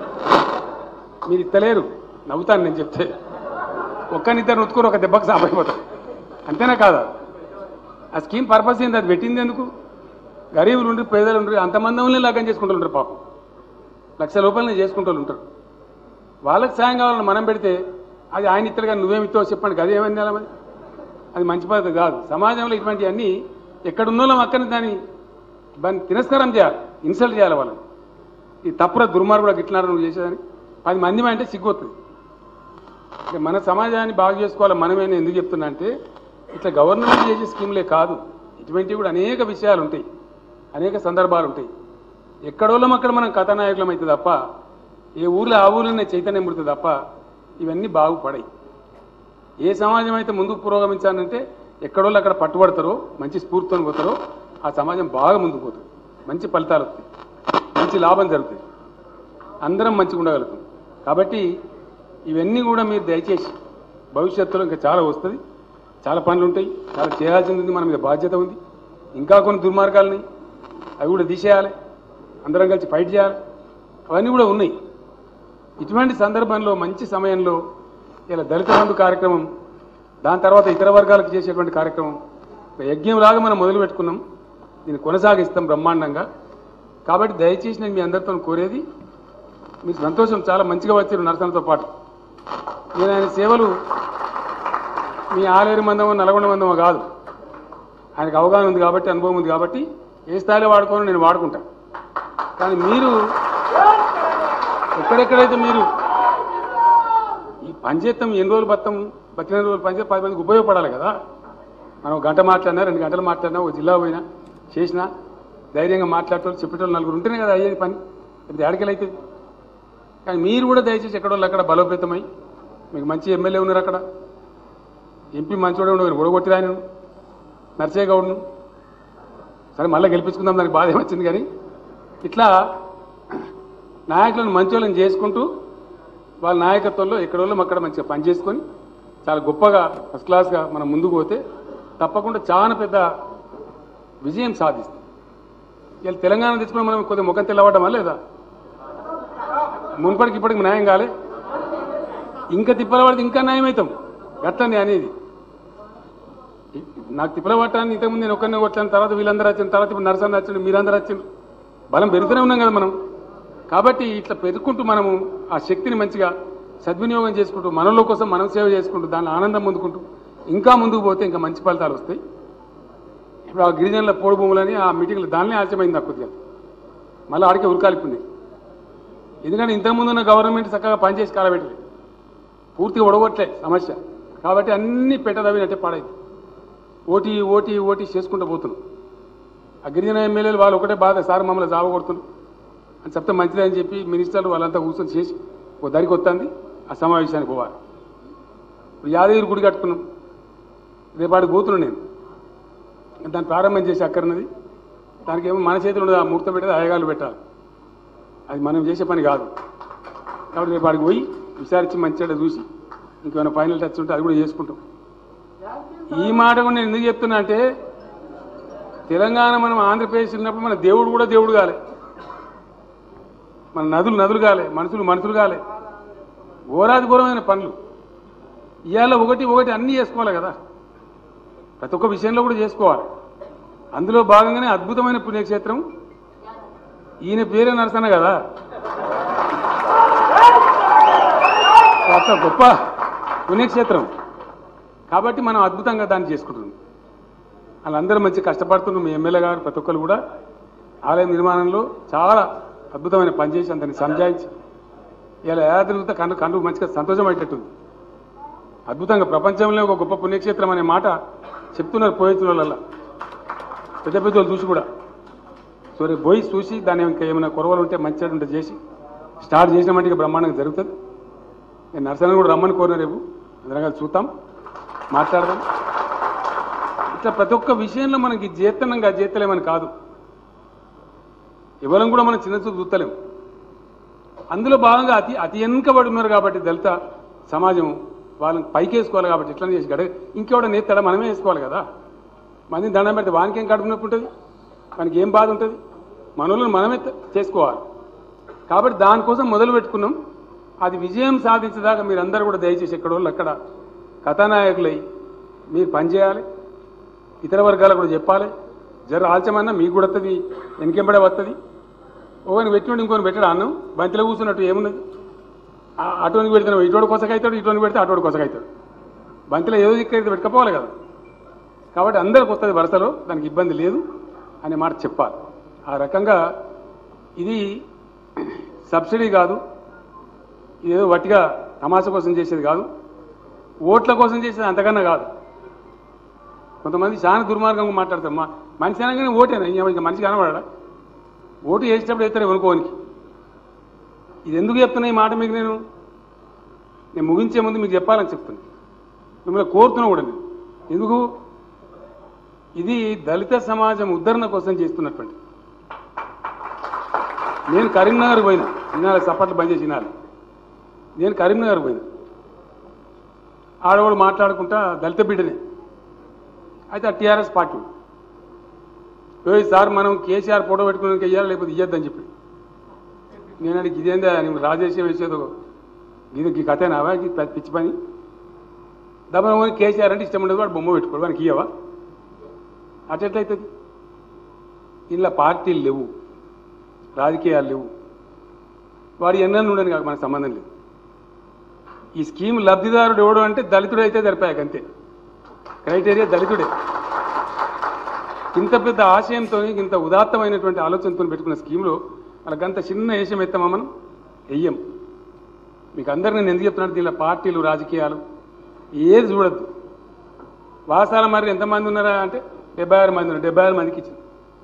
Speaker 1: మీరు ఇత్తలేరు నవ్వుతాను నేను చెప్తే ఒక్కనిద్దరు ఉత్తుకుని ఒక దెబ్బకు సాపైపోతాం అంతేనా కాదా ఆ స్కీమ్ పర్పస్ ఏంది అది పెట్టింది ఎందుకు గరీబులు ఉండి పేదలు ఉండి అంతమంది వాళ్ళని లగ్గం చేసుకుంటూ ఉంటారు పాపం లక్ష రూపాయలని చేసుకుంటూ ఉంటారు వాళ్ళకి సాయం కావాలని మనం పెడితే అది ఆయన ఇత్తడుగా నువ్వేమిస్తావు చెప్పండి అది ఏమని నెల మరి అది మంచి పద్ధతి కాదు సమాజంలో ఇటువంటివన్నీ ఎక్కడున్నోళ్ళం అక్కడ దాన్ని దాన్ని తిరస్కారం చేయాలి ఇన్సల్ట్ చేయాలి వాళ్ళని ఈ తప్పుర దుర్మార్గుడు గిట్లన్నారు నువ్వు చేసేదని పది మంది అంటే సిగ్గొస్తుంది అంటే మన సమాజాన్ని బాగు చేసుకోవాలి మనమే నేను ఎందుకు చెప్తున్నా అంటే ఇట్లా గవర్నమెంట్ చేసే స్కీమ్లే కాదు ఇటువంటివి కూడా అనేక విషయాలు ఉంటాయి అనేక సందర్భాలు ఉంటాయి ఎక్కడోళ్ళం అక్కడ మనం కథానాయకులం అయితే తప్ప ఏ ఊర్లో ఆ ఊరిలోనే చైతన్యం పుడుతుంది తప్ప ఇవన్నీ బాగుపడాయి ఏ సమాజం అయితే ముందుకు పురోగమించాలంటే ఎక్కడోళ్ళు అక్కడ పట్టుబడతారో మంచి స్ఫూర్తితో పోతారో ఆ సమాజం బాగా ముందుకు పోతుంది మంచి ఫలితాలు వస్తాయి మంచి లాభం జరుగుతుంది అందరం మంచిగా ఉండగలుగుతాం కాబట్టి ఇవన్నీ కూడా మీరు దయచేసి భవిష్యత్తులో ఇంకా చాలా వస్తుంది చాలా పనులు ఉంటాయి చాలా చేయాల్సింది ఉంది మన మీద బాధ్యత ఉంది ఇంకా కొన్ని దుర్మార్గాలని అవి కూడా తీసేయాలి అందరం కలిసి ఫైట్ చేయాలి అవన్నీ కూడా ఉన్నాయి ఇటువంటి సందర్భంలో మంచి సమయంలో ఇలా దళిత బంధు కార్యక్రమం దాని తర్వాత ఇతర వర్గాలకు చేసేటువంటి కార్యక్రమం ఒక యజ్ఞంలాగా మనం మొదలు పెట్టుకున్నాం దీన్ని కొనసాగిస్తాం బ్రహ్మాండంగా కాబట్టి దయచేసి నేను మీ అందరితో కోరేది మీరు సంతోషం చాలా మంచిగా వచ్చారు నరసనతో పాటు నేను ఆయన సేవలు మీ ఆలేరు మందమో నల్గొండ మందమో కాదు ఆయనకు అవగాహన ఉంది కాబట్టి అనుభవం ఉంది కాబట్టి ఏ స్థాయిలో వాడుకోవాలో నేను వాడుకుంటా కానీ మీరు ఎక్కడెక్కడైతే మీరు ఈ పంచేత్తం ఎన్ని రోజులు బత్తం బతికిన రోజులు పంచేత్తం పది మందికి ఉపయోగపడాలి కదా మనం ఒక గంట మాట్లాడినా రెండు గంటలు మాట్లాడినా ఒక జిల్లా పోయినా చేసినా ధైర్యంగా మాట్లాడేటోళ్ళు చెప్పేటోళ్ళు నలుగురు ఉంటేనే కదా అయ్యేది పని ఇప్పుడు ఏడకెళ్ళైతుంది కానీ మీరు కూడా దయచేసి ఎక్కడోళ్ళు అక్కడ బలోపేతమై మీకు మంచి ఎమ్మెల్యే ఉన్నారు అక్కడ ఎంపీ మంచివాడే ఉండవు ఓడగొట్టిరా ఆయన నర్సయ్య గౌడ్ను సరే మళ్ళీ గెలిపించుకుందాం దానికి బాధ ఏమొచ్చింది కానీ ఇట్లా నాయకులను మంచోళ్ళని చేసుకుంటూ వాళ్ళ నాయకత్వంలో ఎక్కడోళ్ళం అక్కడ మంచిగా పనిచేసుకొని చాలా గొప్పగా ఫస్ట్ క్లాస్గా మనం ముందుకు పోతే తప్పకుండా చాలా పెద్ద విజయం సాధిస్తాం ఇలా తెలంగాణ తెచ్చుకుని మనం కొద్దిగా ముఖం తెల్లవడమా లేదా మున్పటికి ఇప్పటికి న్యాయం కాలే ఇంకా తిప్పల పడితే ఇంకా న్యాయం అవుతాం గట్లని అనేది నాకు తిప్పల పట్టాన్ని ఇంతకుముందు నేను ఒక్కరిని కొట్టాను తర్వాత వీళ్ళందరూ వచ్చిన తర్వాత ఇప్పుడు నరసన్న వచ్చిండు మీరందరూ వచ్చిండు బలం పెరుగుతూనే ఉన్నాం కదా మనం కాబట్టి ఇట్లా పెరుగుకుంటూ మనము ఆ శక్తిని మంచిగా సద్వినియోగం చేసుకుంటూ మనలో కోసం మనం సేవ చేసుకుంటూ దాని ఆనందం పొందుకుంటూ ఇంకా ముందుకు పోతే ఇంకా మంచి ఫలితాలు వస్తాయి ఇప్పుడు ఆ గిరిజనుల పోడు భూములని ఆ మీటింగ్లో దానినే ఆలస్యమైంది నాకు కొద్దిగా మళ్ళీ ఆడికే ఉరకాలిపోయింది ఎందుకంటే ఇంతకుముందు ఉన్న గవర్నమెంట్ చక్కగా పనిచేసి కాలబెట్టలేదు పూర్తిగా ఒడగొట్టలే సమస్య కాబట్టి అన్ని పెట్టదవినట్టే పాడైంది ఓటీ ఓటీ ఓటీ చేసుకుంటూ పోతున్నాం ఆ గిరిజన ఎమ్మెల్యేలు వాళ్ళు ఒకటే బాధ సార్ మమ్మల్ని జావ కొడుతున్నారు అని చెప్తే మంచిదే అని చెప్పి మినిస్టర్లు వాళ్ళంతా కూర్చొని చేసి ఓ దరికి వస్తుంది ఆ సమావేశానికి పోవాలి ఇప్పుడు యాదగిరి గుడి కట్టుకున్నాం రేపాటికి పోతున్నాను నేను దాన్ని ప్రారంభం చేసి అక్కర్నది దానికి ఏమో మన చేతులు ఉండదు ఆ ముహూర్తం పెట్టేది అయ్యగాళ్ళు పెట్టాలి అది మనం చేసే పని కాదు కాబట్టి రేపు ఆడికి పోయి విచారించి మంచిగా చూసి ఇంకేమైనా ఫైనల్ టచ్ ఉంటే అది కూడా చేసుకుంటాం ఈ మాట కూడా నేను ఎందుకు చెప్తున్నా అంటే తెలంగాణ మనం ఆంధ్రప్రదేశ్ ఉన్నప్పుడు మన దేవుడు కూడా దేవుడు కాలే మన నదులు నదులు కాలే మనుషులు మనుషులు కాలే ఘోరాది ఘోరమైన పనులు ఇవాళ ఒకటి ఒకటి అన్నీ చేసుకోవాలి కదా ప్రతి ఒక్క విషయంలో కూడా చేసుకోవాలి అందులో భాగంగానే అద్భుతమైన పుణ్యక్షేత్రం ఈయన పేరే నరసన్న కదా అంత గొప్ప పుణ్యక్షేత్రం కాబట్టి మనం అద్భుతంగా దాన్ని చేసుకుంటున్నాం వాళ్ళందరూ మంచి కష్టపడుతున్నారు మీ ఎమ్మెల్యే గారు ప్రతి ఒక్కరు కూడా ఆలయ నిర్మాణంలో చాలా అద్భుతమైన పనిచేసి అందరిని సంజాయించి ఇలా ఏడాదితో కన్ను కన్ను మంచిగా సంతోషం అయ్యేటట్టుంది అద్భుతంగా ప్రపంచంలో ఒక గొప్ప పుణ్యక్షేత్రం అనే మాట చెప్తున్నారు పోయితుల పెద్ద పెద్దలు చూసి కూడా సో రేపు పోయి చూసి దాన్ని ఇంకా ఏమైనా కొరవలు ఉంటే మంచిగా ఉంటే చేసి స్టార్ట్ చేసినామంటే ఇక బ్రహ్మాండంగా జరుగుతుంది నేను నర్సరీని కూడా రమ్మని కోరిన రేపు అందరం కలిసి చూద్దాం మాట్లాడదాం ఇట్లా ప్రతి ఒక్క విషయంలో మనకి చేతనంగా చేతలేమని కాదు ఎవరం కూడా మనం చిన్న చూపు చూస్తలేం అందులో భాగంగా అతి అతి వెనుకబడి ఉన్నారు కాబట్టి దళిత సమాజం వాళ్ళని పైకి వేసుకోవాలి కాబట్టి ఇట్లా చేసి గడ ఇంకెవడ నేస్తాడా మనమే వేసుకోవాలి కదా మందిని దండం పెడితే వానికి ఏం కడుపు నొప్పి ఉంటుంది మనకి ఏం బాధ ఉంటుంది మనోళ్ళని మనమే త- చేసుకోవాలి కాబట్టి దానికోసం మొదలు పెట్టుకున్నాం అది విజయం సాధించేదాకా మీరందరూ కూడా దయచేసి ఎక్కడోళ్ళు అక్కడ కథానాయకులై మీరు పనిచేయాలి ఇతర వర్గాలకు కూడా చెప్పాలి జర ఆల్చమన్నా మీకు కూడా వస్తుంది వెనకెంబడే వస్తుంది ఓని పెట్టినోడు ఇంకొని పెట్టాడు అన్నం బంతిలో కూర్చున్నట్టు ఏమున్నది ఆ- అటోనికి పెడితే ఇటోడు కొసకైతాడు ఇటోనికి పెడితే అటోడు కొసకైతాడు బంతిలో ఏదో దిక్కైతే పెట్టుకపోవాలి కదా కాబట్టి అందరికి వస్తుంది వరుసలో దానికి ఇబ్బంది లేదు అనే మాట చెప్పాలి ఆ రకంగా ఇది సబ్సిడీ కాదు ఇదేదో వట్టిగా తమాషా కోసం చేసేది కాదు ఓట్ల కోసం చేసేది అంతకన్నా కాదు కొంతమంది చాలా దుర్మార్గంగా మాట్లాడతారు మా మనిషి అనగానే ఓటేనా ఇంకా ఇంకా మనిషి కనబడా ఓటు వేసేటప్పుడు ఎత్తారు అనుకోనికి ఇది ఎందుకు చెప్తున్నా ఈ మాట మీకు నేను నేను ముగించే ముందు మీకు చెప్పాలని చెప్తున్నా మిమ్మల్ని కోరుతున్నా కూడా నేను ఎందుకు ఇది దళిత సమాజం ఉద్ధరణ కోసం చేస్తున్నటువంటి నేను కరీంనగర్ పోయినా వినాలి సపట్లు బంద్ చేసి వినాలి నేను కరీంనగర్ పోయినా ఆడవాడు మాట్లాడుకుంటా దళిత బిడ్డనే అయితే ఆ టీఆర్ఎస్ పార్టీ ఏ సార్ మనం కేసీఆర్ ఫోటో పెట్టుకున్నాక వెయ్యాలి లేకపోతే ఇయ్యద్దని చెప్పి నేను అడిగి ఇదేందా నువ్వు రాజేసే వేసేదో ఇది ఈ కథేనావా ఇది పెద్ద పిచ్చి పని దమన కేసీఆర్ అంటే ఇష్టం ఉండదు వాడు బొమ్మ పెట్టుకోడు వానికి ఇయ్యవా అట్లెట్లయితుంది ఇలా పార్టీలు లేవు రాజకీయాలు లేవు వాడు ఎన్నెన్న ఉండని కాక మనకు సంబంధం లేదు ఈ స్కీమ్ లబ్ధిదారుడు ఎవడు అంటే దళితుడు అయితే జరిపాక అంతే క్రైటీరియా దళితుడే ఇంత పెద్ద ఆశయంతో ఇంత ఉదాత్తమైనటువంటి ఆలోచనతో పెట్టుకున్న స్కీమ్లో వాళ్ళకంత చిన్న వేషం ఎత్తామా మనం వెయ్యం మీకు అందరికీ నేను ఎందుకు చెప్తున్నాను దీనిలో పార్టీలు రాజకీయాలు ఏది చూడద్దు వాసాల మరి ఎంతమంది ఉన్నారా అంటే డెబ్బై ఆరు మంది ఉన్నారు డెబ్బై ఆరు మందికి ఇచ్చింది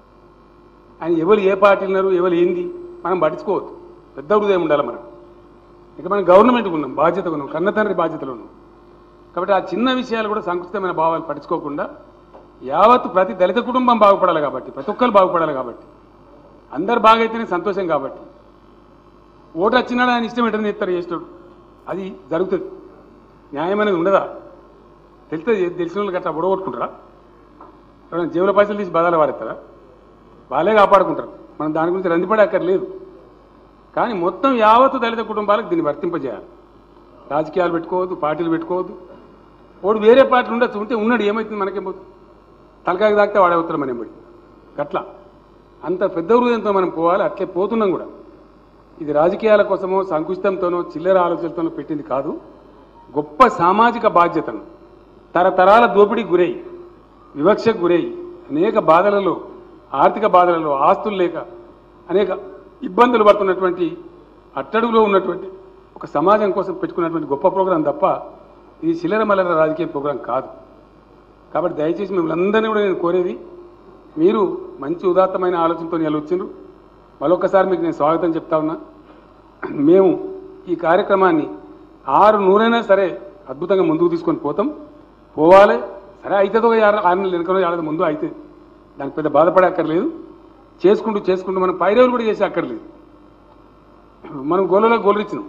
Speaker 1: ఆయన ఎవరు ఏ పార్టీలు ఉన్నారు ఎవరు ఏంది మనం పట్టించుకోవద్దు పెద్ద హృదయం ఉండాలి మనం ఇక మనం గవర్నమెంట్కి ఉన్నాం బాధ్యత ఉన్నాం కన్న తండ్రి బాధ్యతలు ఉన్నాం కాబట్టి ఆ చిన్న విషయాలు కూడా సంకుచితమైన భావాలు పట్టించుకోకుండా యావత్ ప్రతి దళిత కుటుంబం బాగుపడాలి కాబట్టి ప్రతి ఒక్కరు బాగుపడాలి కాబట్టి అందరు బాగైతేనే సంతోషం కాబట్టి ఓటు వచ్చినాడు ఆయన ఇష్టం ఏంటని ఇస్తారు చేస్తాడు అది జరుగుతుంది న్యాయం అనేది ఉండదా తెలుస్తుంది తెలిసిన వాళ్ళకి అట్లా ఒడగొట్టుకుంటారా ఎవరైనా జేబుల పైసలు తీసి బదాలు వారెత్తారా వాళ్ళే కాపాడుకుంటారు మనం దాని గురించి రందిపడే అక్కర్లేదు కానీ మొత్తం యావత్తు దళిత కుటుంబాలకు దీన్ని వర్తింపజేయాలి రాజకీయాలు పెట్టుకోవద్దు పార్టీలు పెట్టుకోవద్దు వాడు వేరే పార్టీలు ఉండొచ్చు ఉంటే ఉన్నాడు ఏమవుతుంది మనకేం పోతుంది తలకాయకి తాకితే వాడే అవుతారు మనం బడి అట్లా అంత పెద్ద హృదయంతో మనం పోవాలి అట్లే పోతున్నాం కూడా ఇది రాజకీయాల కోసమో సంకుచితంతోనో చిల్లర ఆలోచనలతోనో పెట్టింది కాదు గొప్ప సామాజిక బాధ్యతను తరతరాల దోపిడీకి గురై వివక్షకు గురై అనేక బాధలలో ఆర్థిక బాధలలో ఆస్తులు లేక అనేక ఇబ్బందులు పడుతున్నటువంటి అట్టడుగులో ఉన్నటువంటి ఒక సమాజం కోసం పెట్టుకున్నటువంటి గొప్ప ప్రోగ్రాం తప్ప ఇది చిల్లర మల్లర రాజకీయ ప్రోగ్రాం కాదు కాబట్టి దయచేసి మిమ్మల్ని అందరినీ కూడా నేను కోరేది మీరు మంచి ఉదాత్తమైన ఆలోచనతో నిలవచ్చిండ్రు మరొకసారి మీకు నేను స్వాగతం చెప్తా ఉన్నా మేము ఈ కార్యక్రమాన్ని ఆరు నూరైనా సరే అద్భుతంగా ముందుకు తీసుకొని పోతాం పోవాలి సరే అవుతుందో ఆరు ఆరు నెలలు వెనుకనో ఏడాది ముందు అవుతుంది దానికి పెద్ద బాధపడే అక్కర్లేదు చేసుకుంటూ చేసుకుంటూ మనం పైరేవులు కూడా చేసే అక్కర్లేదు మనం గోలలో గోలు ఇచ్చినాం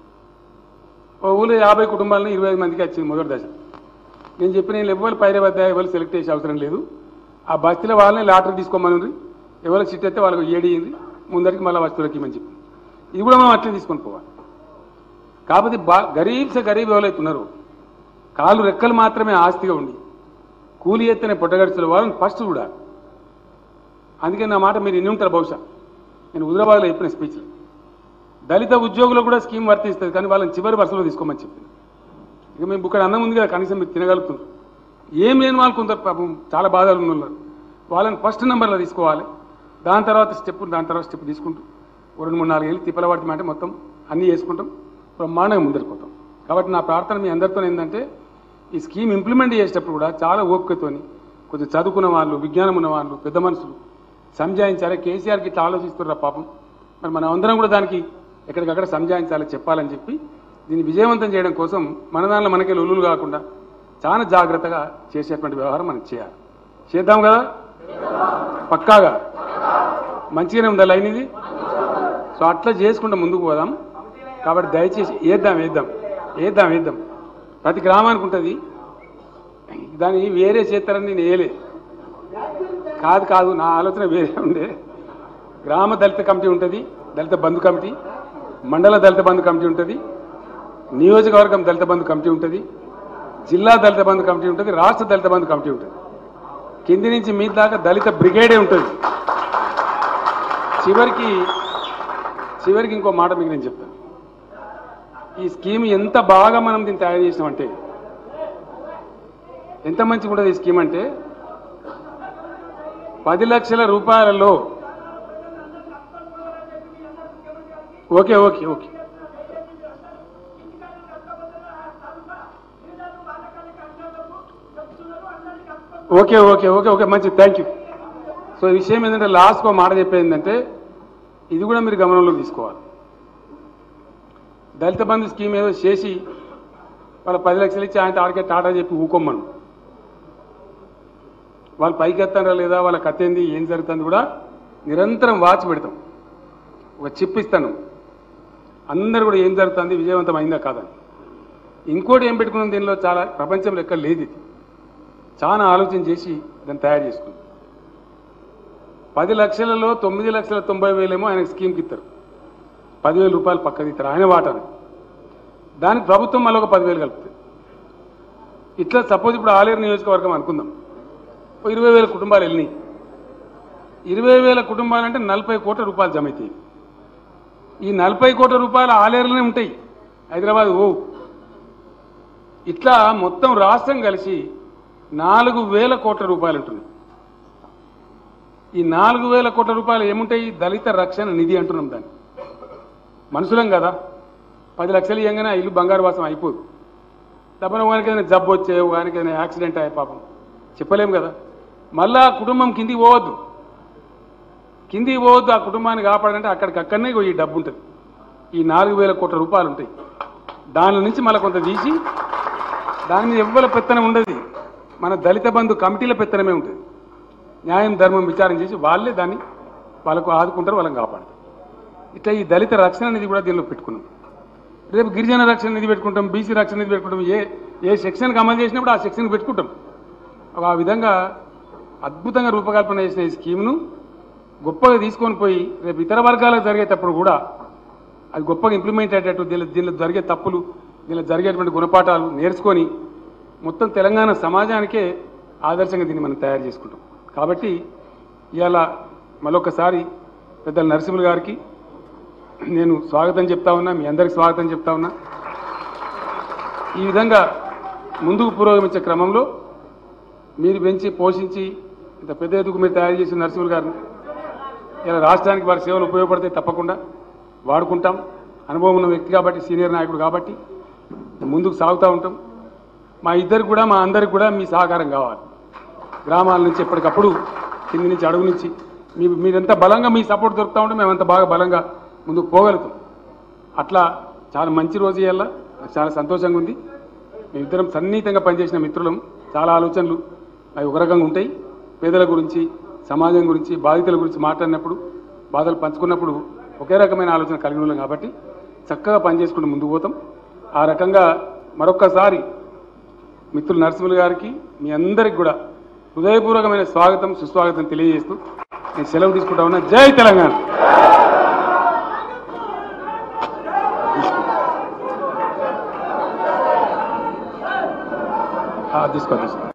Speaker 1: ఓ ఊళ్ళో యాభై కుటుంబాలను ఇరవై ఐదు మందికి వచ్చింది మొదటి దశ నేను చెప్పిన నేను ఎవరు పైరే వద్ద ఎవరు సెలెక్ట్ చేసే అవసరం లేదు ఆ బస్తీలో వాళ్ళని లాటరీ తీసుకోమని ఉంది ఎవరు సిట్ అయితే వాళ్ళకి ఏడియింది ముందరికి మళ్ళీ వస్తువులకి ఇవ్వమని చెప్పి ఇది కూడా మనం అట్లే తీసుకొని పోవాలి కాకపోతే బా గరీబ్ సే గరీబ్ ఎవరైతే ఉన్నారో కాళ్ళు రెక్కలు మాత్రమే ఆస్తిగా ఉండి కూలి ఎత్తనే పొట్టగడుచుల వాళ్ళని ఫస్ట్ చూడాలి అందుకే నా మాట మీరు ఎన్ని ఉంటారు బహుశా నేను హుజరాబాద్లో చెప్పిన స్పీచ్లో దళిత ఉద్యోగులకు కూడా స్కీమ్ వర్తిస్తుంది కానీ వాళ్ళని చివరి వరుసలో తీసుకోమని చెప్పింది ఇక మేము ఇక్కడ అన్నం ఉంది కదా కనీసం మీరు తినగలుగుతున్నారు ఏం లేని వాళ్ళు కొందరు పాపం చాలా బాధలు ఉన్న వాళ్ళు వాళ్ళని ఫస్ట్ నెంబర్లో తీసుకోవాలి దాని తర్వాత స్టెప్ దాని తర్వాత స్టెప్ తీసుకుంటూ ఓ రెండు మూడు నాలుగు ఏళ్ళు తిప్పల పడుతుంది అంటే మొత్తం అన్నీ చేసుకుంటాం బ్రహ్మాండంగా ముందరికి పోతాం కాబట్టి నా ప్రార్థన మీ అందరితో ఏంటంటే ఈ స్కీమ్ ఇంప్లిమెంట్ చేసేటప్పుడు కూడా చాలా ఓపికతోని కొంచెం చదువుకున్న వాళ్ళు విజ్ఞానం ఉన్న వాళ్ళు పెద్ద మనుషులు సంజాయించాలి కేసీఆర్కి ఇట్లా ఆలోచిస్తున్నారు పాపం మరి మనం అందరం కూడా దానికి ఎక్కడికక్కడ సంజాయించాలి చెప్పాలని చెప్పి దీన్ని విజయవంతం చేయడం కోసం మన దానిలో మనకి లొల్లులు కాకుండా చాలా జాగ్రత్తగా చేసేటువంటి వ్యవహారం మనం చేయాలి చేద్దాం కదా పక్కాగా మంచిగానే ఉందా లైన్ ఇది సో అట్లా చేసుకుంటూ ముందుకు పోదాం కాబట్టి దయచేసి వేద్దాం వేద్దాం వేద్దాం వేద్దాం ప్రతి గ్రామానికి ఉంటుంది దాన్ని వేరే చేస్తారని నేను వేయలే కాదు కాదు నా ఆలోచన వేరే ఉండే గ్రామ దళిత కమిటీ ఉంటుంది దళిత బంధు కమిటీ మండల దళిత బంధు కమిటీ ఉంటుంది నియోజకవర్గం దళిత బంధు కమిటీ ఉంటుంది జిల్లా దళిత బంధు కమిటీ ఉంటుంది రాష్ట్ర దళిత బంధు కమిటీ ఉంటుంది కింది నుంచి మీ దాకా దళిత బ్రిగేడే ఉంటుంది చివరికి చివరికి ఇంకో మాట మీకు నేను చెప్తాను ఈ స్కీమ్ ఎంత బాగా మనం దీన్ని తయారు చేసినామంటే ఎంత మంచిగా ఉంటుంది ఈ స్కీమ్ అంటే పది లక్షల రూపాయలలో okay okay okay okay okay okay okay మంచిది థ్యాంక్ యూ సో ఈ విషయం ఏంటంటే లాస్ట్కి ఒక మాట చెప్పేది ఏంటంటే ఇది కూడా మీరు గమనంలోకి తీసుకోవాలి దళిత బంధు స్కీమ్ ఏదో చేసి వాళ్ళ పది లక్షలు ఇచ్చి ఆయన ఆడికే టాటా చెప్పి ఊకొమ్మను వాళ్ళు పైకి ఎత్తారా లేదా వాళ్ళ కథ ఏంది ఏం జరుగుతుంది కూడా నిరంతరం వాచ్ పెడతాం ఒక చిప్ ఇస్తాను అందరు కూడా ఏం జరుగుతుంది విజయవంతం అయిందా కాదని ఇంకోటి ఏం పెట్టుకున్నాం దీనిలో చాలా ప్రపంచంలో ఎక్కడ లేదు ఇది చాలా ఆలోచన చేసి దాన్ని తయారు చేసుకుంది పది లక్షలలో తొమ్మిది లక్షల తొంభై వేలేమో ఆయన స్కీమ్కి ఇస్తారు పదివేల రూపాయలు పక్కది ఇస్తారు ఆయన వాటాను దానికి ప్రభుత్వం మళ్ళీ ఒక పదివేలు కలుపుతుంది ఇట్లా సపోజ్ ఇప్పుడు ఆలేరు నియోజకవర్గం అనుకుందాం ఓ ఇరవై వేల కుటుంబాలు వెళ్ళినాయి ఇరవై వేల కుటుంబాలు అంటే నలభై కోట్ల రూపాయలు జమ అవుతాయి ఈ నలభై కోట్ల రూపాయలు ఆలేరులోనే ఉంటాయి హైదరాబాద్ ఓ ఇట్లా మొత్తం రాష్ట్రం కలిసి నాలుగు వేల కోట్ల రూపాయలు ఉంటుంది ఈ నాలుగు వేల కోట్ల రూపాయలు ఏముంటాయి దళిత రక్షణ నిధి అంటున్నాం దాన్ని మనుషులం కదా పది లక్షలు ఇవ్వగానే ఆ ఇల్లు బంగారు వాసం అయిపోదు తప్పన వానికి ఏదైనా జబ్బు వచ్చే వానికి ఏదైనా యాక్సిడెంట్ అయ్యే పాపం చెప్పలేం కదా మళ్ళా ఆ కుటుంబం కిందికి పోవద్దు కిందికి పోవద్దు ఆ కుటుంబాన్ని కాపాడంటే అక్కడికక్కడనే ఇగో ఈ డబ్బు ఉంటుంది ఈ నాలుగు వేల కోట్ల రూపాయలు ఉంటాయి దాని నుంచి మళ్ళీ కొంత తీసి దాని మీద ఎవ్వల పెత్తనం ఉండదు మన దళిత బంధు కమిటీల పెత్తనమే ఉంటుంది న్యాయం ధర్మం విచారం చేసి వాళ్ళే దాన్ని వాళ్ళకు ఆదుకుంటారు వాళ్ళని కాపాడతారు ఇట్లా ఈ దళిత రక్షణ నిధి కూడా దీనిలో పెట్టుకున్నాం రేపు గిరిజన రక్షణ నిధి పెట్టుకుంటాం బీసీ రక్షణ నిధి పెట్టుకుంటాం ఏ ఏ సెక్షన్కి అమలు చేసినప్పుడు ఆ సెక్షన్కి పెట్టుకుంటాం ఆ విధంగా అద్భుతంగా రూపకల్పన చేసిన ఈ స్కీమ్ను గొప్పగా తీసుకొని పోయి రేపు ఇతర వర్గాలకు జరిగేటప్పుడు కూడా అది గొప్పగా ఇంప్లిమెంట్ అయ్యేటట్టు దీనిలో దీనిలో జరిగే తప్పులు దీనిలో జరిగేటువంటి గుణపాఠాలు నేర్చుకొని మొత్తం తెలంగాణ సమాజానికే ఆదర్శంగా దీన్ని మనం తయారు చేసుకుంటాం కాబట్టి ఇవాళ మరొకసారి పెద్దల నరసింహులు గారికి నేను స్వాగతం చెప్తా ఉన్నా మీ అందరికి స్వాగతం చెప్తా ఉన్నా ఈ విధంగా ముందుకు పురోగమించే క్రమంలో మీరు పెంచి పోషించి ఇంత పెద్ద ఎదుగు మీరు తయారు చేసిన నరసింహులు గారిని ఇలా రాష్ట్రానికి వారి సేవలు ఉపయోగపడతాయి తప్పకుండా వాడుకుంటాం అనుభవం ఉన్న వ్యక్తి కాబట్టి సీనియర్ నాయకుడు కాబట్టి ముందుకు సాగుతూ ఉంటాం మా ఇద్దరికి కూడా మా అందరికి కూడా మీ సహకారం కావాలి గ్రామాల నుంచి ఎప్పటికప్పుడు కింది నుంచి అడుగు నుంచి మీ మీరెంత బలంగా మీ సపోర్ట్ దొరుకుతూ ఉంటే మేము అంత బాగా బలంగా ముందుకు పోగలుగుతాం అట్లా చాలా మంచి రోజు ఇవాళ నాకు చాలా సంతోషంగా ఉంది మేమిద్దరం సన్నిహితంగా పనిచేసిన మిత్రులం చాలా ఆలోచనలు అవి ఒక రకంగా ఉంటాయి పేదల గురించి సమాజం గురించి బాధితుల గురించి మాట్లాడినప్పుడు బాధలు పంచుకున్నప్పుడు ఒకే రకమైన ఆలోచన కలిగి ఉన్నాం కాబట్టి చక్కగా పనిచేసుకుంటూ ముందుకు పోతాం ఆ రకంగా మరొక్కసారి మిత్రులు నరసింహులు గారికి మీ అందరికి కూడా హృదయపూర్వకమైన స్వాగతం సుస్వాగతం తెలియజేస్తూ నేను సెలవు తీసుకుంటా ఉన్నా జై తెలంగాణ తీసుకో తీసుకో